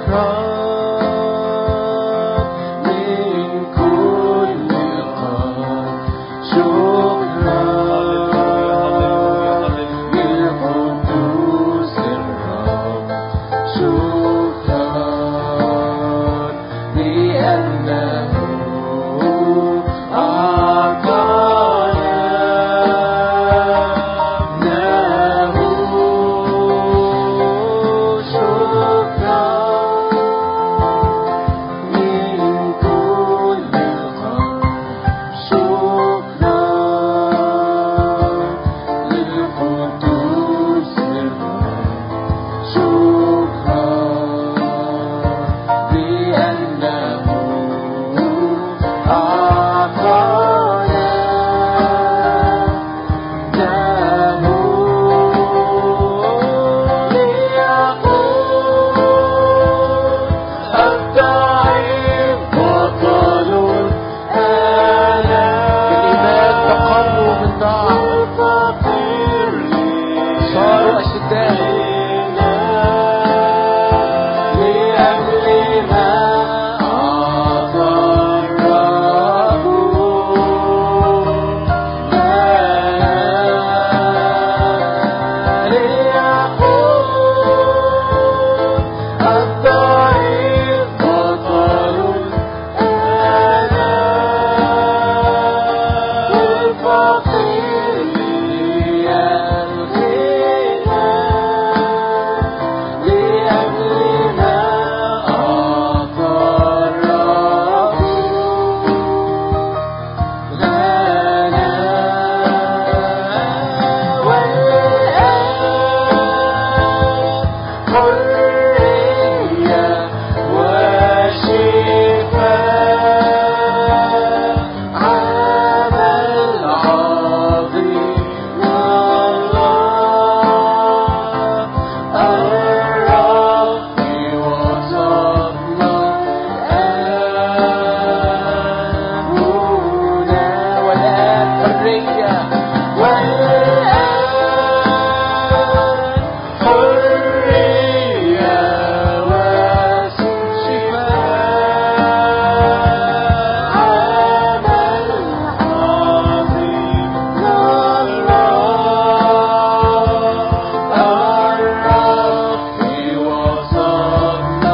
شكرا من كل قلب شكرا للقدوس الرب شكرا لأنه أعطانا له شكرا من كل قلب شكرا للقدوس الرب شكرا لأنه أعطانا له ليقول الضعيف بطل أنا بالإيمان تقروا من ضعف صاروا أشداء لأجل ما أعطى الرب لنا ليقول الضعيف بطل أنا والفقير لي الغنى لأجل ما أعطى الرب لنا والآن حرية وشفاء عمل عظيم الله الرب وصلنا أمنا والآن حرية والآن حرية وشفاء عمل عظيم الله الرب وصلنا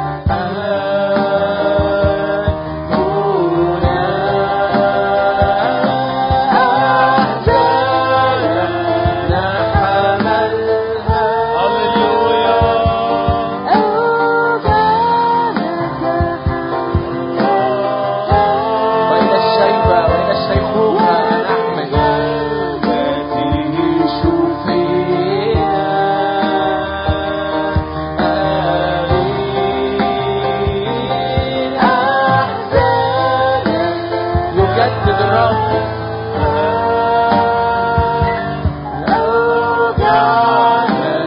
أحزاننا حملها وإلى الشيبة وإلى الشيخوخة نحمل وفيه شفينا آمين أحزانا يجدد الرب أوجع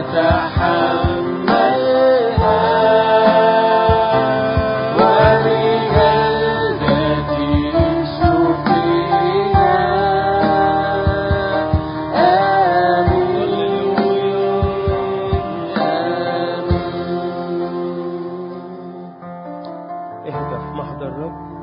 نتحملها وبجلدة شفينا اهدى في محضر الرب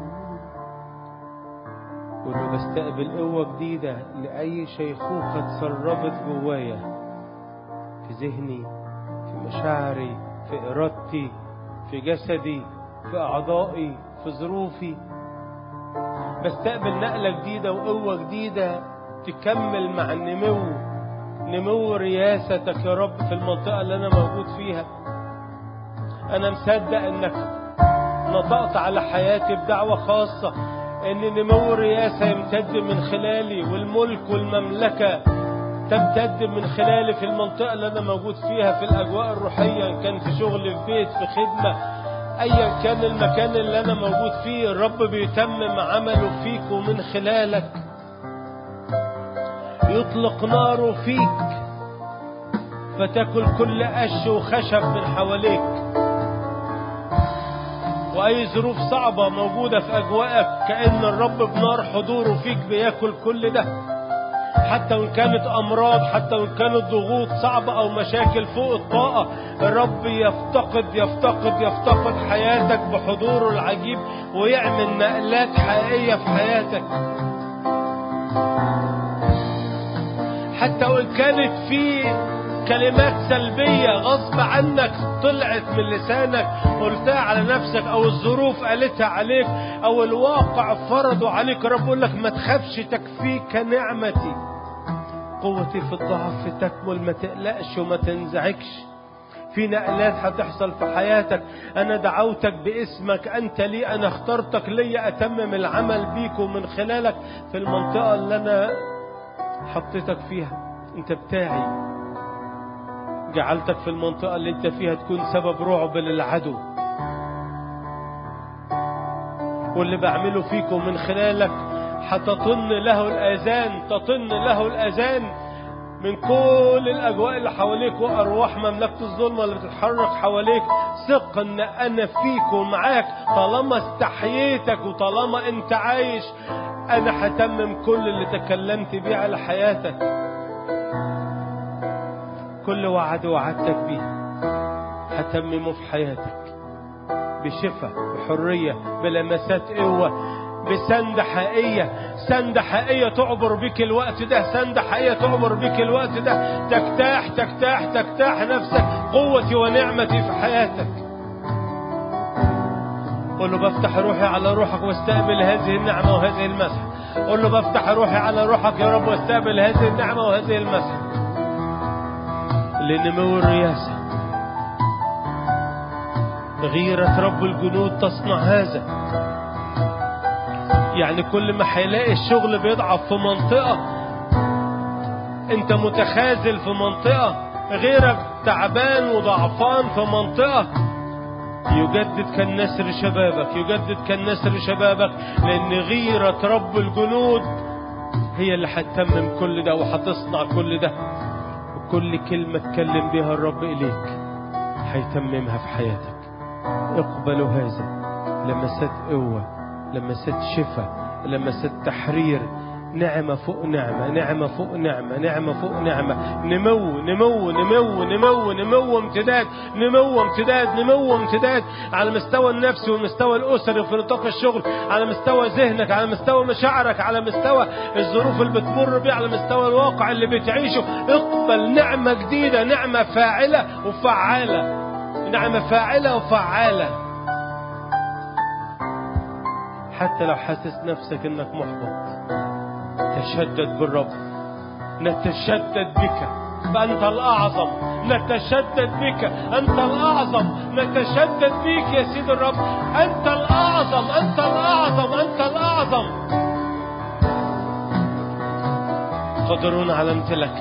قول له بستقبل قوة جديدة لأي شيخوخة اتسربت جوايا في ذهني في مشاعري في إرادتي في جسدي في أعضائي في ظروفي بستقبل نقلة جديدة وقوة جديدة تكمل مع النمو نمو رياستك يا رب في المنطقة اللي أنا موجود فيها أنا مصدق إنك نطقت على حياتي بدعوة خاصة ان نمو الرئاسة يمتد من خلالي والملك والمملكة تمتد من خلالي في المنطقة اللي انا موجود فيها في الاجواء الروحية ان كان في شغل في بيت في خدمة ايا كان المكان اللي انا موجود فيه الرب بيتمم عمله فيك ومن خلالك يطلق ناره فيك فتاكل كل قش وخشب من حواليك واي ظروف صعبة موجودة في اجواءك كأن الرب بنار حضوره فيك بياكل كل ده حتى وإن كانت أمراض حتى وإن كانت ضغوط صعبة أو مشاكل فوق الطاقة الرب يفتقد يفتقد يفتقد حياتك بحضوره العجيب ويعمل نقلات حقيقية في حياتك حتى وإن كانت في كلمات سلبية غصب عنك طلعت من لسانك قلتها على نفسك أو الظروف قالتها عليك أو الواقع فرضه عليك رب يقول لك ما تخافش تكفيك نعمتي قوتي في الضعف تكمل ما تقلقش وما تنزعجش في نقلات هتحصل في حياتك انا دعوتك باسمك انت لي انا اخترتك لي اتمم العمل بيك ومن خلالك في المنطقه اللي انا حطيتك فيها انت بتاعي جعلتك في المنطقه اللي انت فيها تكون سبب رعب للعدو واللي بعمله فيكم من خلالك هتطن له الاذان تطن له الاذان من كل الاجواء اللي حواليك وارواح مملكه الظلمه اللي بتتحرك حواليك ثق ان انا فيك ومعاك طالما استحييتك وطالما انت عايش انا هتمم كل اللي تكلمت بيه على حياتك كل وعد وعدتك بيه هتممه في حياتك بشفاء بحريه بلمسات قوه بسند حقيقية سند حقيقية تعبر بك الوقت ده سند حقيقية تعبر بك الوقت ده تجتاح تجتاح تجتاح نفسك قوتي ونعمتي في حياتك قل له بفتح روحي على روحك واستقبل هذه النعمة وهذه المسحة قل له بفتح روحي على روحك يا رب واستقبل هذه النعمة وهذه المسحة لنمو الرياسة غيرة رب الجنود تصنع هذا يعني كل ما هيلاقي الشغل بيضعف في منطقة انت متخاذل في منطقة غيرك تعبان وضعفان في منطقة يجدد كالنسر شبابك يجدد كالنسر شبابك لأن غيرة رب الجنود هي اللي هتتمم كل ده وهتصنع كل ده وكل كلمة اتكلم بها الرب إليك هيتممها في حياتك اقبلوا هذا لمسات قوة لمسات شفاء لمسات تحرير نعمة فوق نعمة نعمة فوق نعمة نعمة فوق نعمة نمو نمو نمو نمو نمو امتداد نمو امتداد نمو امتداد على مستوى النفسي والمستوى الأسري وفي نطاق الشغل على مستوى ذهنك على مستوى مشاعرك على مستوى الظروف اللي بتمر بيه على مستوى الواقع اللي بتعيشه اقبل نعمة جديدة نعمة فاعلة وفعالة نعمة فاعلة وفعالة حتى لو حاسس نفسك انك محبط تشدد بالرب نتشدد بك فأنت الأعظم نتشدد بك أنت الأعظم نتشدد بك يا سيد الرب أنت الأعظم أنت الأعظم أنت الأعظم قدرون على امتلاك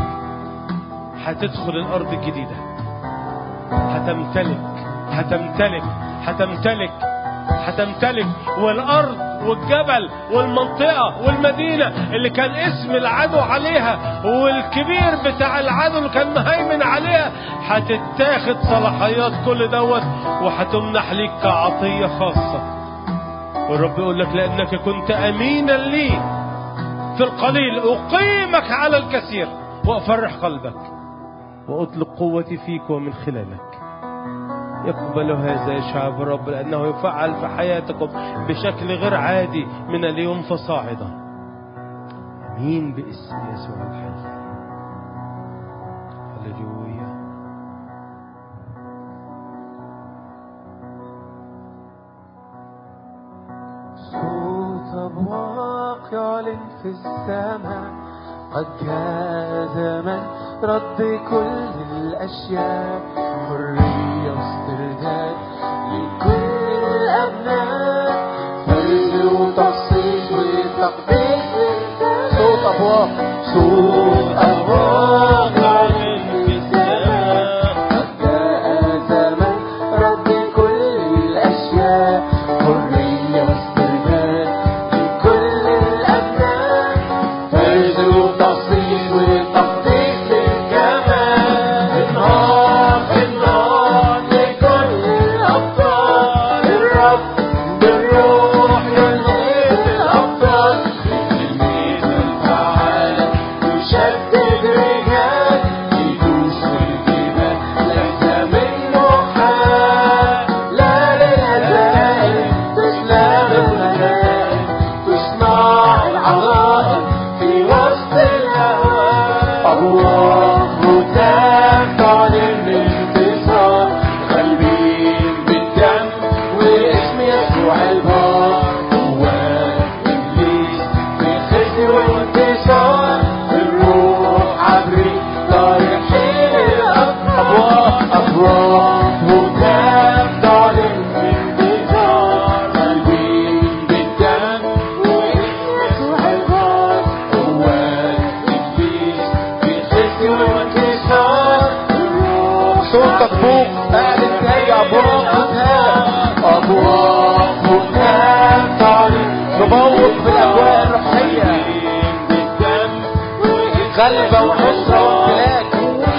هتدخل الأرض الجديدة هتمتلك هتمتلك هتمتلك هتمتلك والارض والجبل والمنطقة والمدينة اللي كان اسم العدو عليها والكبير بتاع العدو اللي كان مهيمن عليها هتتاخد صلاحيات كل دوت وهتمنح ليك كعطية خاصة والرب يقول لك لأنك كنت أمينا لي في القليل أقيمك على الكثير وأفرح قلبك وأطلق قوتي فيك ومن خلالك يقبل هذا يا شعب الرب لأنه يفعل في حياتكم بشكل غير عادي من اليوم فصاعدا أمين باسم يسوع الحي هللويا صوت أبواق يعلن في السماء قد جاء زمن رد كل الأشياء حرية واسترداد لكل الأبناء فرز وتصيب وتقديس صوت أبواق صوت أبواق يعلن في السماء قد جاء زمن رد كل الأشياء حرية واسترداد لكل الأبناء فرز وتصيب وتقديس للجمال النار النار لكل الأبطال الرب بالروح ينهض الأبطال بالميت الفعال ونصرة بلاك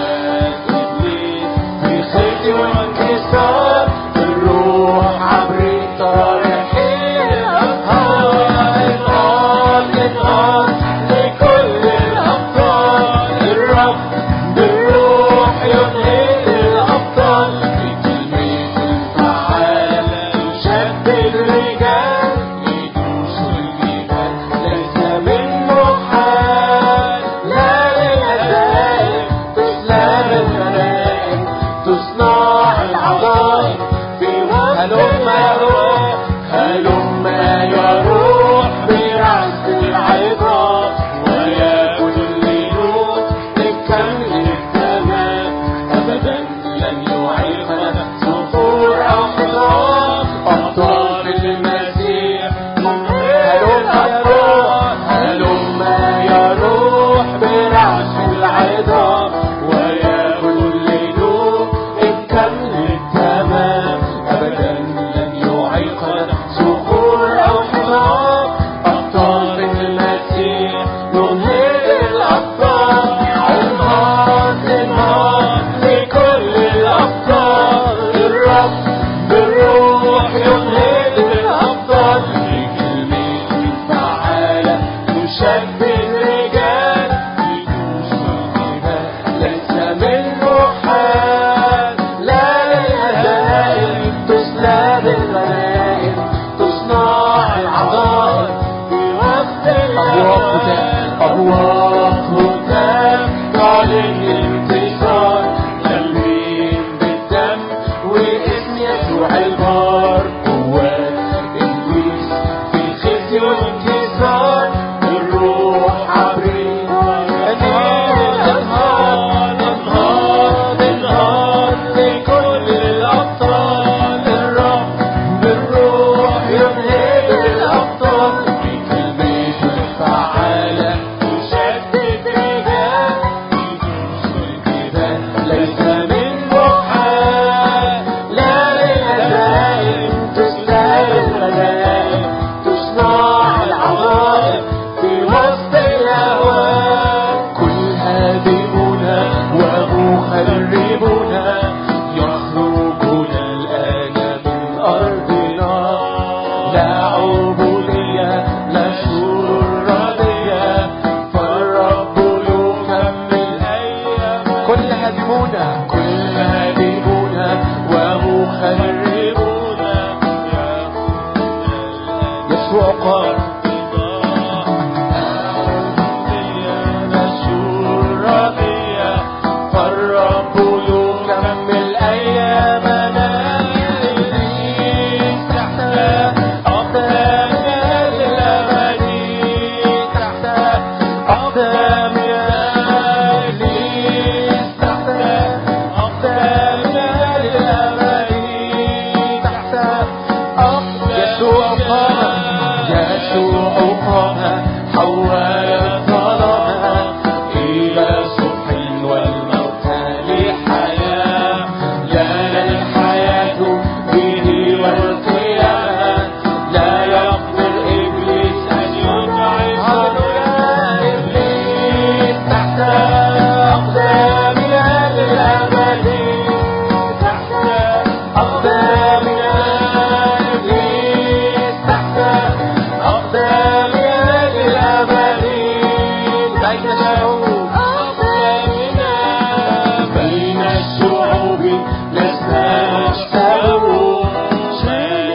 في خزي وانكسار الروح عبر طريقين أنهار انهار انهار لكل الأبطال الرب بالروح ينهي الأبطال بكلمة الفعالة يشد الرجال يدوس الجبال ليس من محال لا للأزائم تسلم الملائك تصنع العظائم في هلم يا روح هلم يا روح برأس العظام ويا كل نور للكمل التمام أبدا لن يعيقنا صخور أو حصان أبطال المسيح هلم يا روح هلم يا روح برأس العظام ويا كل نور الكمل التمام أبدا لن يعيقنا صخور أو حصان أبطال المسيح ننهي الأبطال انهار انهار لكل الأبطال الرب بالروح ينهي الأبطال بكلمة فعالة تشبه الرجال يدوس الجبال ليس من محال لا للهزائم تسلب الغنائم تصنع العظائم في وسط أبواب ختام أبواب ختام تعلن الانتصار تلوين بالدم واسم يسوع البار قوات إبليس في خزي وانكسار الروح عبري انهار انهار انهار لكل الأبطال الرب بالروح ينهي الأبطال بكلمة الفعالة تشدد رجال يدوس الجبال ليس من محال لا للهزائم تسلم الغنائم تصنع العظائم في وسط الأهوال كل هادمون ومخربون يخرجون الآن من أرضنا لا عبودية لا شرور ردية فالرب يكمل أيام كل هادمون كل هادمون ومخربون يسوع قال فالرب يكمل أيامنا تحت أقدام الأبد تحت أقدام إبليس تحت أقدام الأبد تحت أقدام يسوع قام يسوع قام حول الظلام إلى صبح والموت لحياة لنا الحياة به والقيامة لا يقدر إبليس أن ينعش إبليس تحت أقدامنا للأبد تحت أقدامنا إبليس تحت أقدامنا للأبد بين الشعوب أقدامنا بين الشعوب لسنا نشتهر شان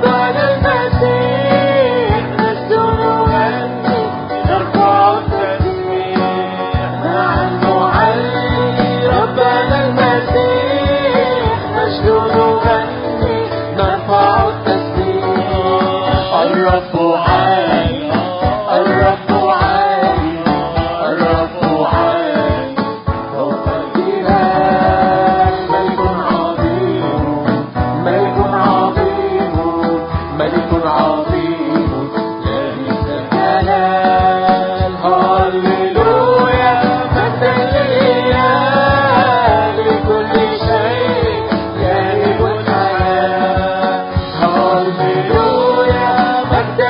ربنا المسيح نسجد نغني نرفع التسبيح مع المعلي ربنا المسيح نسجد نغني نرفع التسبيح الرب عالي الرب عالي الرب عالي فوق الجبال ملك عظيم ملك عظيم ملك عظيم لابس الجلال هللويا مجدا لله لكل شيء يهب الحياة هللويا مجدا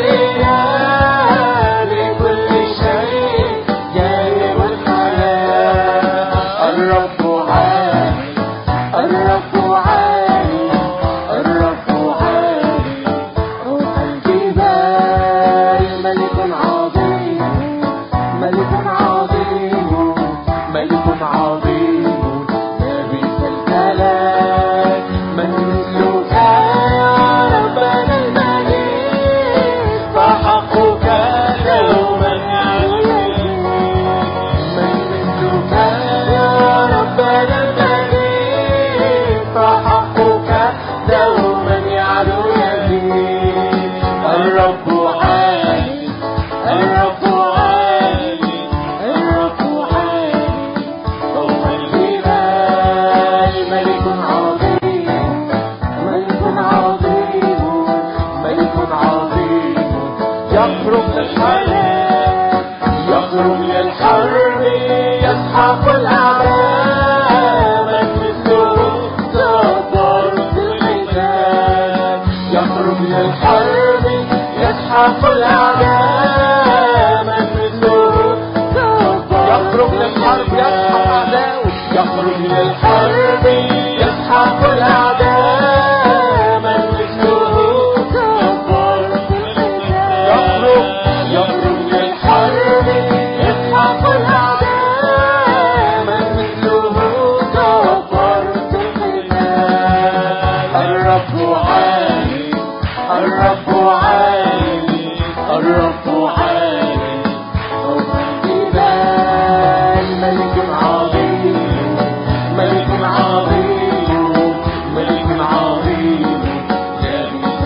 لله لكل شيء يهب الحياة الرب عالي الرب عالي الرب عالي فوق الجبال ملك عظيم ملك عظيم ملك عظيم لابس الكلام من مثلك يا ربنا المليك فحقك دوما يعلم من مثلك يا ربنا المليك فحقك دوما يعلو يزيد الرب عالي الرب عالي الرب عالي فوق الجبال ملك عظيم ملك عظيم ملك عظيم يخرج للحرب يخرج للحرب يسحق الأعداء من مثله جبار في القتال يخرج للحرب يسحق الأعداء من مثله يخرج للحرب يسحق أعداؤه يخرج للحرب يسحق الأعداء من مثله جبار في القتال يخرج يخرج للحرب يسحق الأعداء من مثله جبار في القتال الرب عالي الرب عالي الرب عالي فوق الجبال ملك عظيم ملك عظيم ملك عظيم لابس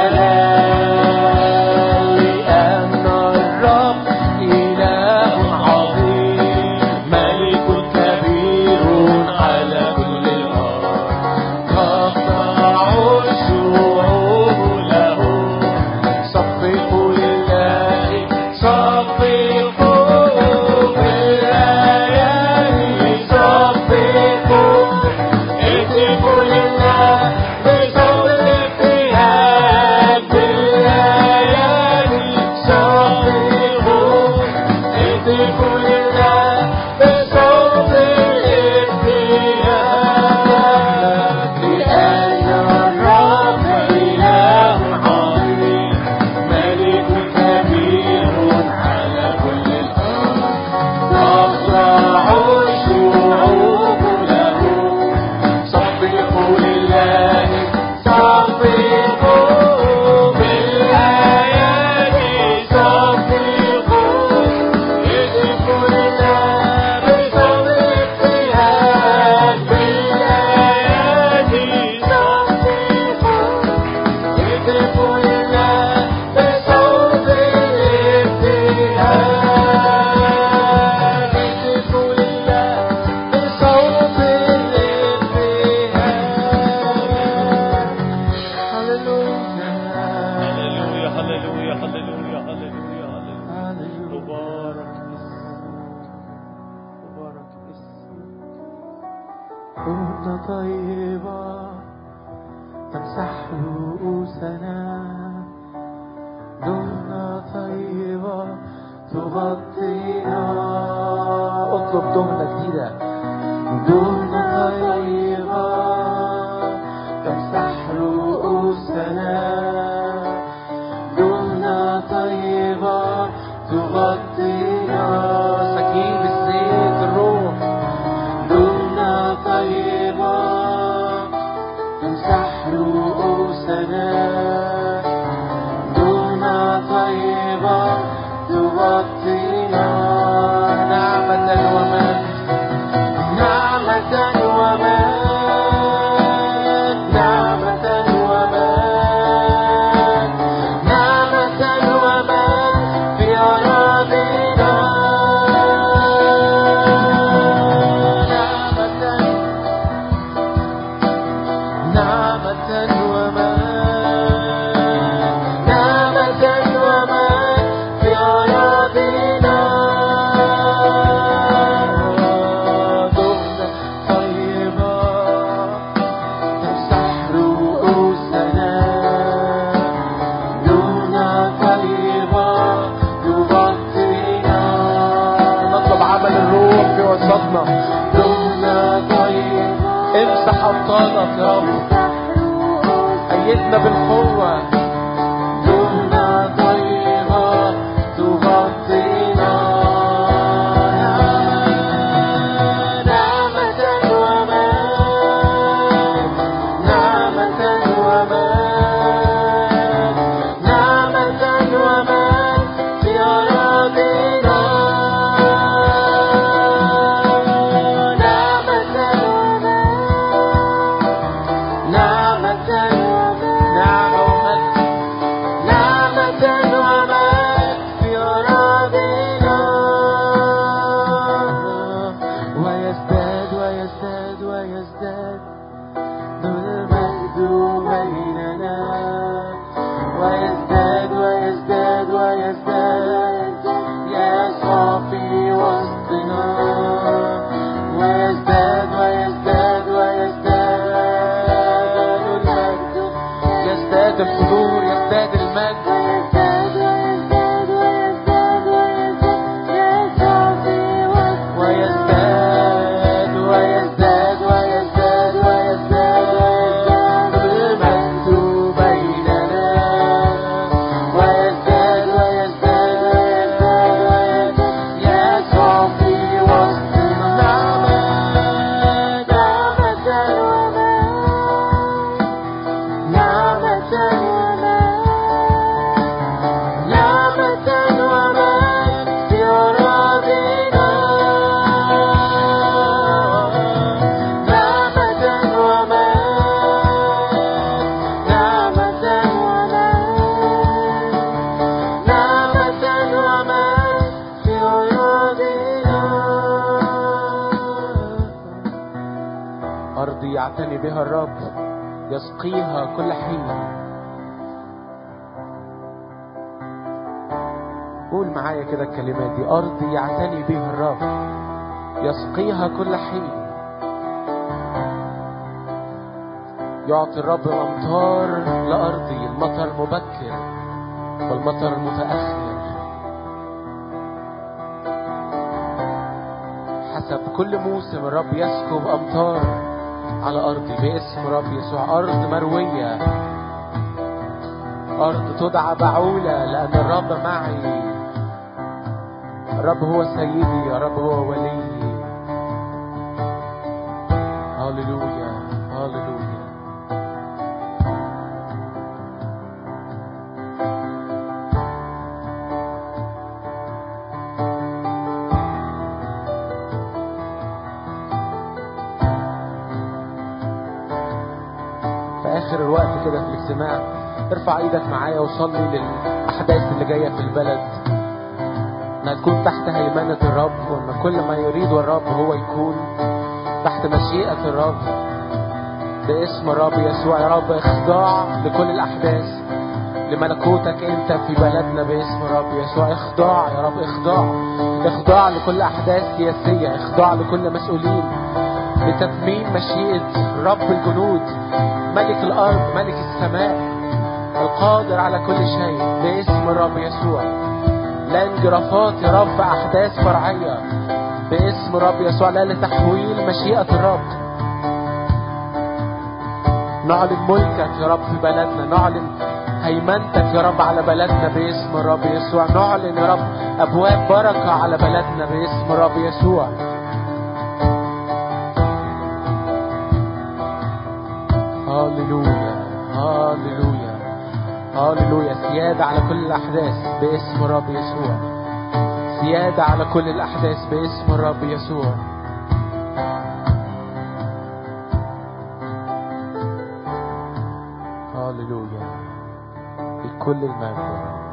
الجلال لأن الرب إله عظيم ملك كبير على كل الأرض تخضع الشعوب له صفقوا لله صفقوا بالليالي صفقوا اهتفوا لله بصوت الابتهاج بالليالي صفقوا اهتفوا لله بصوت الابتهاج لأن الرب إله عظيم ملك كبير على كل الأرض تخضع الشعوب له صفقوا لله صفقوا بالآيات صفقوا اهتفوا لله بصوت الابتهاج بالآيات صفقوا اهتفوا لله بصوت الابتهاج اهتفوا لله بصوت الابتهاج هللويا هللويا هللويا هللويا هللويا هللويا مبارك مبارك اسمك قلنا طيبة تمسح رؤوسنا دمنا طيبة تغطينا اطلب دمنة جديدة دمنا طيبة تمسح رؤوسنا دمنا طيبة تغطينا سكين بالزيت الروح دمنا طيبة تمسح رؤوسنا دون طيبة تغطينا نعمة ومجد نعمة ومجد نعمة ومجد نعمة ومجد في أراضينا نعمة نعمة ومجد نعمة ومجد في أراضينا دهنة طيبة تمسح رؤوسنا دهنة طيبة تغطينا نطلب عمل الروح في وسطنا دهنة طيبة امسح ابطالك يا رب ايدنا بالقوه دهنة طيبة تغطينا نعمة ومجد نعمة ومجد نعمة ومجد في أراضينا نعمة ومجد نعمة نعمه ومجد نعمة ومجد في أراضينا ويزداد ويزداد ويزداد المجد بيننا ويزداد ويزداد ويزداد يسوع في وسطنا ويزداد ويزداد ويزداد المجد يزداد الحضور يزداد المجد ويزداد ويزداد ويزداد ويزداد المجد بيننا ويزداد ويزداد ويزداد يسوع في وسطنا نعمة نعمة نعمة نعمة ومجد في أراضينا نعمة ومجد نعمة ومجد نعمة ومجد في أراضينا ارض يعتني بها الرب يسقيها كل حين قول معايا كده الكلمات دي ارض يعتني بها الرب يسقيها كل حين يعطي الرب الامطار لارضي المطر المبكر والمطر المتاخر حسب كل موسم الرب يسكب امطار على ارضي باسم رب يسوع ارض مرويه ارض تدعى بعوله لان الرب معي الرب هو سيدي الرب هو ولي هللويا هللويا في اخر الوقت كده في الاجتماع ارفع ايدك معايا وصلي للاحداث اللي جايه في البلد انها تكون تحت هيمنه الرب وان كل ما يريده الرب هو يكون تحت مشيئه الرب باسم الرب يسوع يا رب اخضاع لكل الاحداث لملكوتك انت في بلدنا باسم الرب يسوع اخضاع يا رب اخضاع اخضاع لكل احداث سياسيه اخضاع لكل مسؤولين لتتميم مشيئه رب الجنود ملك الارض ملك السماء القادر على كل شيء باسم الرب يسوع لا انجرافات يا رب احداث فرعيه باسم الرب يسوع لا لتحويل مشيئه الرب نعلن ملكك يا رب في بلدنا نعلن هيمنتك يا رب على بلدنا باسم الرب يسوع نعلن يا رب ابواب بركه على بلدنا باسم الرب يسوع هللويا هاليلويا هاليلويا سيادة على كل الأحداث باسم الرب يسوع سيادة على كل الأحداث باسم الرب يسوع هاليلويا بكل المجد يا رب